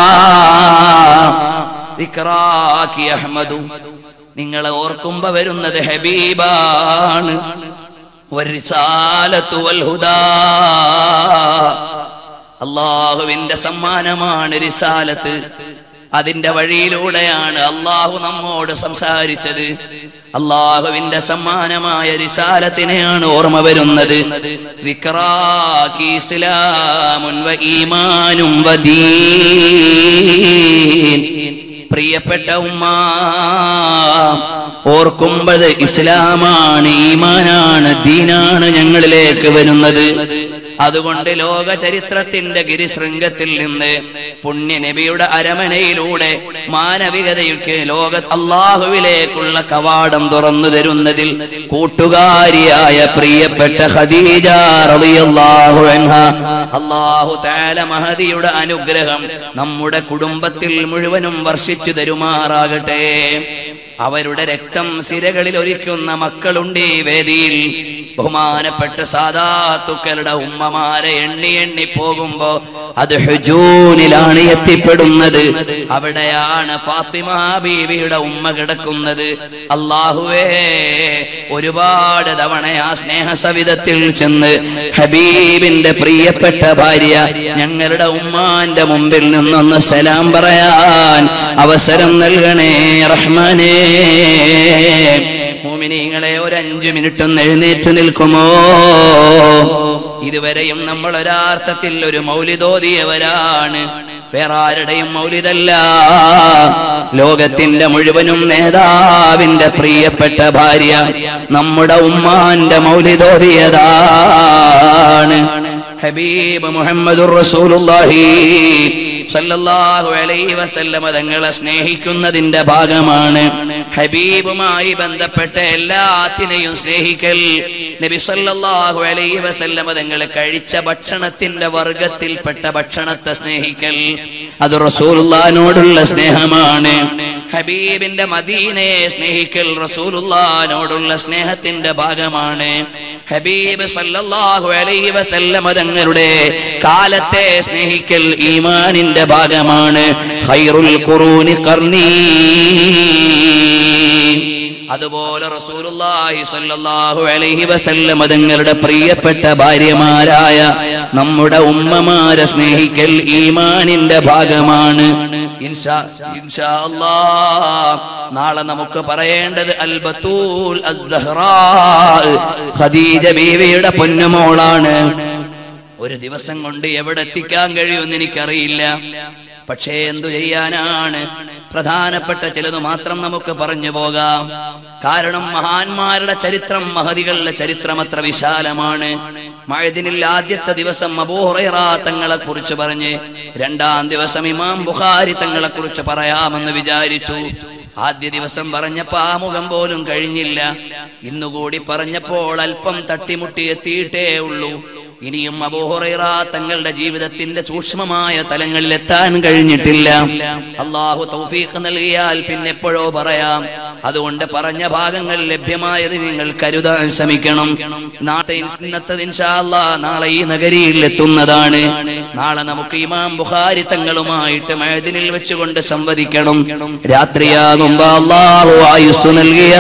ഇക്റാക്കി അഹമ്മദു നിങ്ങളെ ഓർക്കുമ്പോ വരുന്നത് ഹബീബാണ് വരിസാലത്തു വൽ ഹുദാ അള്ളാഹുവിന്റെ സമ്മാനമാണ് റിസാലത്ത് അതിന്റെ വഴിയിലൂടെയാണ് അള്ളാഹു നമ്മോട് സംസാരിച്ചത് അള്ളാഹുവിന്റെ സമ്മാനമായ റിസാലത്തിനെയാണ് ഓർമ്മ വരുന്നത് വിക്രാക്കി ഇസ്ലാമുൻ വ ഈമാനും വദീൻ പ്രിയപ്പെട്ട ഉമ്മ ഓർക്കുമ്പോൾ ഇസ്ലാമാണ് ഈമാനാണ് ദീനാണ് ഞങ്ങളിലേക്ക് വരുന്നത് അതുകൊണ്ട് ലോക ചരിത്രത്തിന്റെ ഗിരിശൃംഗത്തിൽ നിന്ന് പുണ്യ നബിയുടെ അരമനയിലൂടെ മാനവികതയ്ക്ക് ലോക അള്ളാഹുവിലേക്കുള്ള കവാടം തുറന്നു തരുന്നതിൽ കൂട്ടുകാരിയായ പ്രിയപ്പെട്ട ഖദീജ റളിയല്ലാഹു അൻഹ അള്ളാഹു തആല മഹദിയുടെ അനുഗ്രഹം നമ്മുടെ കുടുംബത്തിൽ മുഴുവനും വർഷിച്ചു തരുമാറാകട്ടെ അവരുടെ രക്തം സിരകളിൽ ഒലിക്കുന്ന മക്കളുണ്ട് ഈ വേദിയിൽ ബഹുമാനപ്പെട്ട സാധാത്തുക്കളുടെ ഉമ്മമാരെ എണ്ണി എണ്ണി പോകുമ്പോ അത് ഹുജൂനിലാണ് എത്തിപ്പെടുന്നത് അവിടെയാണ് ഫാത്തിമ ബീവിയുടെ ഉമ്മ കിടക്കുന്നത് അള്ളാഹുവേ ഒരുപാട് തവണ ആ സ്നേഹസവിധത്തിൽ ചെന്ന് ഹബീബിന്റെ പ്രിയപ്പെട്ട ഭാര്യ ഞങ്ങളുടെ ഉമ്മാന്റെ മുമ്പിൽ നിന്നൊന്ന് സലാം പറയാൻ അവസരം നൽകണേ റഹ്മാനേ മോമിനിങ്ങളെ ഒരു അഞ്ചു മിനിറ്റ് ഒന്ന് എഴുന്നേറ്റ് നിൽക്കുമോ ഇതുവരെയും നമ്മൾ ഒരാർത്ഥത്തിൽ ഒരു മൗലിതോതിയവരാണ് വേറെ ആരുടെയും മൗലിതല്ല ലോകത്തിന്റെ മുഴുവനും നേതാവിന്റെ പ്രിയപ്പെട്ട ഭാര്യ നമ്മുടെ ഉമ്മാന്റെ മൗലിതോതിയതാണ് ഹബീബ് മുഹമ്മദുർ റസൂലുള്ളാഹി സല്ലല്ലാഹു അലൈഹി വസല്ലമ തങ്ങളെ സ്നേഹിക്കുന്നതിന്റെ ഭാഗമാണ് ഹബീബുമായി ബന്ധപ്പെട്ട എല്ലാത്തിനെയും സ്നേഹിക്കൽ നബി സല്ലല്ലാഹു അലൈഹി വസല്ലമ തങ്ങൾ കഴിച്ച ഭക്ഷണത്തിന്റെ വർഗത്തിൽപ്പെട്ട ഭക്ഷണത്തെ സ്നേഹിക്കൽ അത് റസൂലുള്ളാഹിനോടുള്ള സ്നേഹമാണ് ഹബീബിന്റെ മദീനയെ സ്നേഹിക്കൽ റസൂലുള്ളാഹിനോടുള്ള സ്നേഹത്തിന്റെ ഭാഗമാണ് ഹബീബ് സല്ലല്ലാഹു അലൈഹി വസല്ലമ തങ്ങളുടെ കാലത്തെ സ്നേഹിക്കൽ ഈമാനിന്റെ ഭാഗമാണ് ഖൈറുൽ ഖുറൂനി ഖർനീ അതുപോലെ റസൂലുള്ളാഹി സ്വല്ലല്ലാഹു അലൈഹി വസല്ലമ തങ്ങളുടെ പ്രിയപ്പെട്ട ഭാര്യമാരായ നമ്മുടെ ഉമ്മമാരെ സ്നേഹിക്കൽ ഈമാനിന്റെ ഭാഗമാണ് ഇൻഷാ ഇൻഷാ അല്ലാഹ് നാളെ നമുക്ക് പറയേണ്ടത് അൽ ബത്തൂൽ അസ്സഹ്റാ ഖദീജ ബീവിയുടെ പൊന്നുമോളാണ് ഒരു ദിവസം കൊണ്ട് എവിടെ എത്തിക്കാൻ കഴിയുമെന്ന് എനിക്കറിയില്ല പക്ഷേ എന്തു ചെയ്യാനാണ് പ്രധാനപ്പെട്ട ചിലത് മാത്രം നമുക്ക് പറഞ്ഞു പോകാം കാരണം മഹാന്മാരുടെ ചരിത്രം മഹതികളുടെ ചരിത്രം അത്ര വിശാലമാണ് മഴദിനിൽ ആദ്യത്തെ ദിവസം അബൂഹുറൈറ തങ്ങളെ കുറിച്ച് പറഞ്ഞ് രണ്ടാം ദിവസം ഇമാം ബുഖാരി തങ്ങളെ കുറിച്ച് പറയാമെന്ന് വിചാരിച്ചു ആദ്യ ദിവസം പറഞ്ഞപ്പോ ആ മുഖം പോലും കഴിഞ്ഞില്ല ഇന്നുകൂടി പറഞ്ഞപ്പോൾ അല്പം തട്ടിമുട്ടി എത്തിയിട്ടേ ഉള്ളൂ ഇനിയും അബൂഹുറൈറ തങ്ങളുടെ ജീവിതത്തിന്റെ സൂക്ഷ്മമായ തലങ്ങളിൽ എത്താൻ കഴിഞ്ഞിട്ടില്ല അള്ളാഹു തൗഫീഖ് നൽകിയാൽ പിന്നെ എപ്പോഴോ പറയാം അതുകൊണ്ട് പറഞ്ഞ ഭാഗങ്ങൾ ലഭ്യമായത് നിങ്ങൾ കരുതാൻ ശ്രമിക്കണം നാളെ ഇന്നത്തെ ഇൻഷാ അല്ലാ നാളെ ഈ നഗരിയിൽ എത്തുന്നതാണ് നാളെ നമുക്ക് ഇമാം ബുഖാരി തങ്ങളുമായിട്ട് മഴദിനിൽ വെച്ചുകൊണ്ട് സംവദിക്കണം രാത്രിയാകുമ്പോ അള്ളാഹു ആയുസ്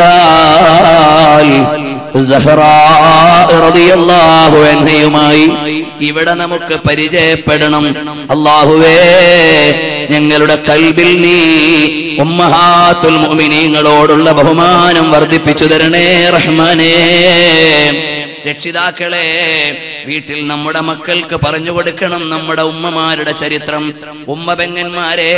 നൽകിയാൽ സഹ്റാ റളിയല്ലാഹു അൻഹയുമായി ഇവിടെ നമുക്ക് പരിചയപ്പെടണം അള്ളാഹുവേ ഞങ്ങളുടെ കൽബിൽ നീ ഉമ്മഹാത്തുൽ മുഅ്മിനീങ്ങളോടുള്ള ബഹുമാനം വർദ്ധിപ്പിച്ചു തരണേ റഹ്മാനേ രക്ഷിതാക്കളെ വീട്ടിൽ നമ്മുടെ മക്കൾക്ക് പറഞ്ഞു കൊടുക്കണം നമ്മുടെ ഉമ്മമാരുടെ ചരിത്രം ഉമ്മ പെങ്ങന്മാരെ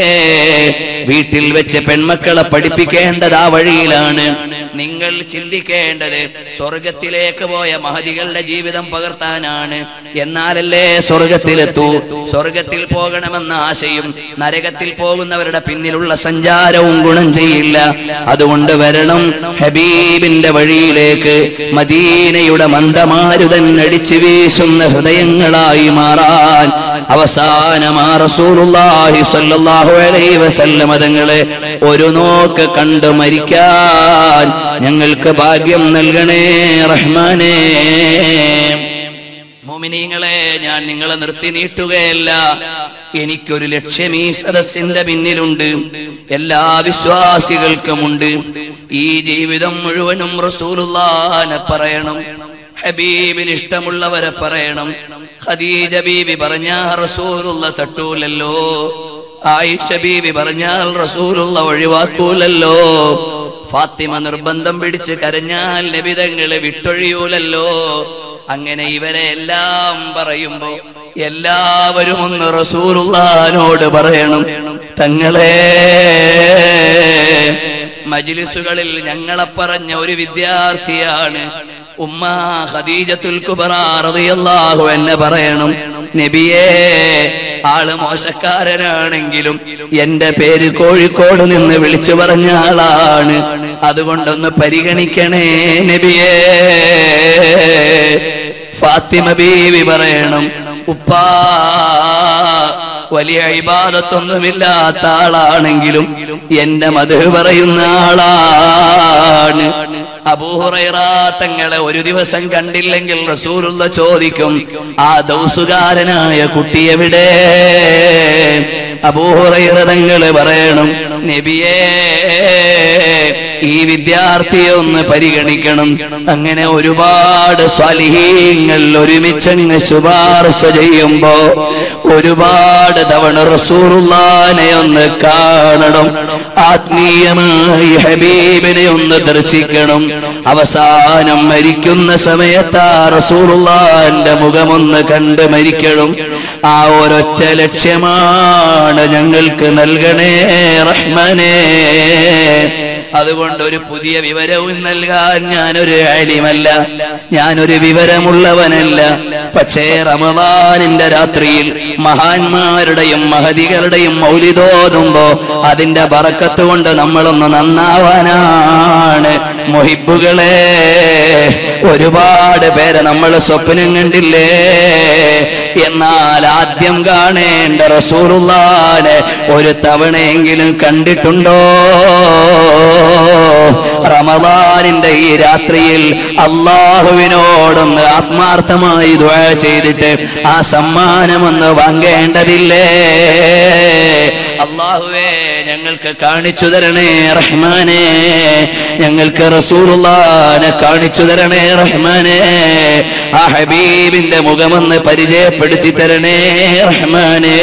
വീട്ടിൽ വെച്ച് പെൺമക്കളെ പഠിപ്പിക്കേണ്ടത് ആ വഴിയിലാണ് നിങ്ങൾ ചിന്തിക്കേണ്ടത് സ്വർഗത്തിലേക്ക് പോയ മഹതികളുടെ ജീവിതം പകർത്താനാണ് എന്നാലല്ലേ സ്വർഗത്തിലെത്തൂ സ്വർഗത്തിൽ പോകണമെന്ന ആശയും നരകത്തിൽ പോകുന്നവരുടെ പിന്നിലുള്ള സഞ്ചാരവും ഗുണം ചെയ്യില്ല അതുകൊണ്ട് വരണം ഹബീബിന്റെ വഴിയിലേക്ക് മദീനയുടെ മന്ദമാരുതൻ അടിച്ചു വീശുന്ന ഹൃദയങ്ങളായി മാറാൻ അവസാനമാ റസൂലുള്ളാഹി സ്വല്ലല്ലാഹു അലൈഹി വസല്ലം തങ്ങളെ ഒരു നോക്ക് കണ്ടു മരിക്കാൻ ഞങ്ങൾക്ക് ഭാഗ്യം നൽകണേ റഹ്മാനേ മോമിനീങ്ങളെ ഞാൻ നിങ്ങളെ നിർത്തി നീട്ടുകയല്ല എനിക്കൊരു ലക്ഷ്യം ഈ സദസ്സിന്റെ പിന്നിലുണ്ട് എല്ലാ വിശ്വാസികൾക്കുമുണ്ട് ഈ ജീവിതം മുഴുവനും റസൂലുള്ളാനെ പറയണം ഹബീബിന് ഇഷ്ടമുള്ളവരെ പറയണം ഖദീജ ബീവി പറഞ്ഞാൽ റസൂലുള്ള തട്ടൂലല്ലോ ആയിഷ ബീവി പറഞ്ഞാൽ റസൂലുള്ള ഒഴിവാക്കൂലല്ലോ ഫാത്തിമ നിർബന്ധം പിടിച്ച് കരഞ്ഞാൽ നബിതങ്ങളെ വിട്ടൊഴിയൂലല്ലോ അങ്ങനെ ഇവരെ എല്ലാം പറയുമ്പോ എല്ലാവരും ഒന്ന് റസൂലുള്ളാനോട് പറയണം തങ്ങളെ മജിലിസുകളിൽ ഞങ്ങളെ പറഞ്ഞ ഒരു വിദ്യാർത്ഥിയാണ് ഉമ്മ ഖദീജത്തുൽ കുബറ റളിയല്ലാഹു എന്നെ പറയണം നബിയേ ആള് മോശക്കാരനാണെങ്കിലും എന്റെ പേര് കോഴിക്കോട് നിന്ന് വിളിച്ചു പറഞ്ഞ ആളാണ് അതുകൊണ്ടൊന്ന് പരിഗണിക്കണേ നബിയേ ഫാത്തിമ ബീവി പറയണം ഉപ്പാ വലിയ ഇബാദത്തൊന്നുമില്ലാത്ത ആളാണെങ്കിലും എന്റെ മധു പറയുന്ന ആളാണ് അബൂഹുറൈറ തങ്ങളെ ഒരു ദിവസം കണ്ടില്ലെങ്കിൽ റസൂലുള്ള ചോദിക്കും ആ ദൗസുകാരനായ കുട്ടിയെവിടെ അബൂഹുറൈറ തങ്ങള് പറയണം നബിയേ ഈ വിദ്യാർത്ഥിയെ ഒന്ന് പരിഗണിക്കണം അങ്ങനെ ഒരുപാട് സ്വലിഹീങ്ങൾ ഒരുമിച്ചങ്ങ് ശുപാർശ ചെയ്യുമ്പോ ഒരുപാട് തവണ റസൂറുല്ലാനെ ഒന്ന് കാണണം ആത്മീയമായി ഹബീബിനെ ഒന്ന് ദർശിക്കണം അവസാനം മരിക്കുന്ന സമയത്ത് ആ റസൂറുല്ലാന്റെ മുഖമൊന്ന് കണ്ട് മരിക്കണം ആ ഒരൊറ്റ ലക്ഷ്യമാണ് ഞങ്ങൾക്ക് നൽകണേ റഹ്മനേ അതുകൊണ്ട് ഒരു പുതിയ വിവരവും നൽകാൻ ഞാനൊരു അലിമല്ല ഞാനൊരു വിവരമുള്ളവനല്ല പക്ഷേ റമദാനിന്റെ രാത്രിയിൽ മഹാന്മാരുടെയും മഹതികളുടെയും മൗലിതോതുമ്പോ അതിന്റെ ബറക്കത്ത് കൊണ്ട് നമ്മളൊന്ന് നന്നാവാനാണ് മൊഹിബുകളെ ഒരുപാട് പേരെ നമ്മൾ സ്വപ്നം കണ്ടില്ലേ എന്നാൽ ആദ്യം കാണേണ്ട റസൂറുള്ളാനെ ഒരു തവണയെങ്കിലും കണ്ടിട്ടുണ്ടോ റമദാനിന്റെ ഈ രാത്രിയിൽ അള്ളാഹുവിനോടൊന്ന് ആത്മാർത്ഥമായി ദുആ ചെയ്തിട്ട് ആ സമ്മാനമൊന്ന് വാങ്ങേണ്ടതില്ലേ അള്ളാഹുവേ ഞങ്ങൾക്ക് കാണിച്ചു തരണേ റഹ്മാനെ ഞങ്ങൾക്ക് റസൂലുള്ളാനെ കാണിച്ചു തരണേ റഹ്മാനെ ആ ഹബീബിന്റെ മുഖമൊന്ന് പരിചയപ്പെടുത്തി തരണേ റഹ്മാനെ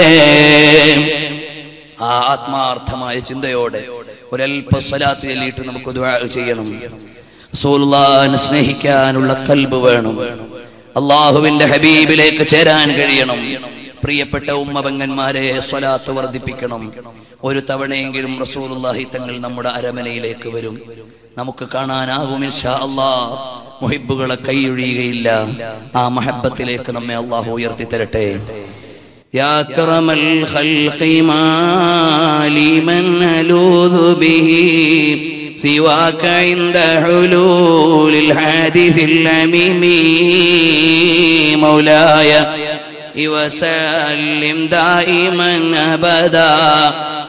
ആ ആത്മാർത്ഥമായ ചിന്തയോടെ ഒരൽപ്പ സ്വലാത്ത് ചൊല്ലിയിട്ട് നമുക്ക് ദുആ ചെയ്യണം റസൂലുള്ളാഹിനെ സ്നേഹിക്കാനുള്ള കൽബ് വേണം അള്ളാഹുവിന്റെ ഹബീബിലേക്ക് ചേരാൻ കഴിയണം പ്രിയപ്പെട്ട ഉമ്മപങ്ങന്മാരെ സ്വലാത്ത് വർദ്ധിപ്പിക്കണം ഒരു തവണയെങ്കിലും റസൂലുള്ളാഹി തങ്ങൾ നമ്മുടെ അരമനയിലേക്ക് വരും നമുക്ക് കാണാനാകും ഇൻഷാ അല്ലാഹ് മുഹിബുകളെ കൈയൊഴിയുകയില്ല ആ മഹബത്തിലേക്ക് നമ്മെ അള്ളാഹു ഉയർത്തി തരട്ടെ يا أكرم الخلق ما لي من ألوذ به سواك عند حلول الحادث الأميم مولاي وسلم دائما أبدا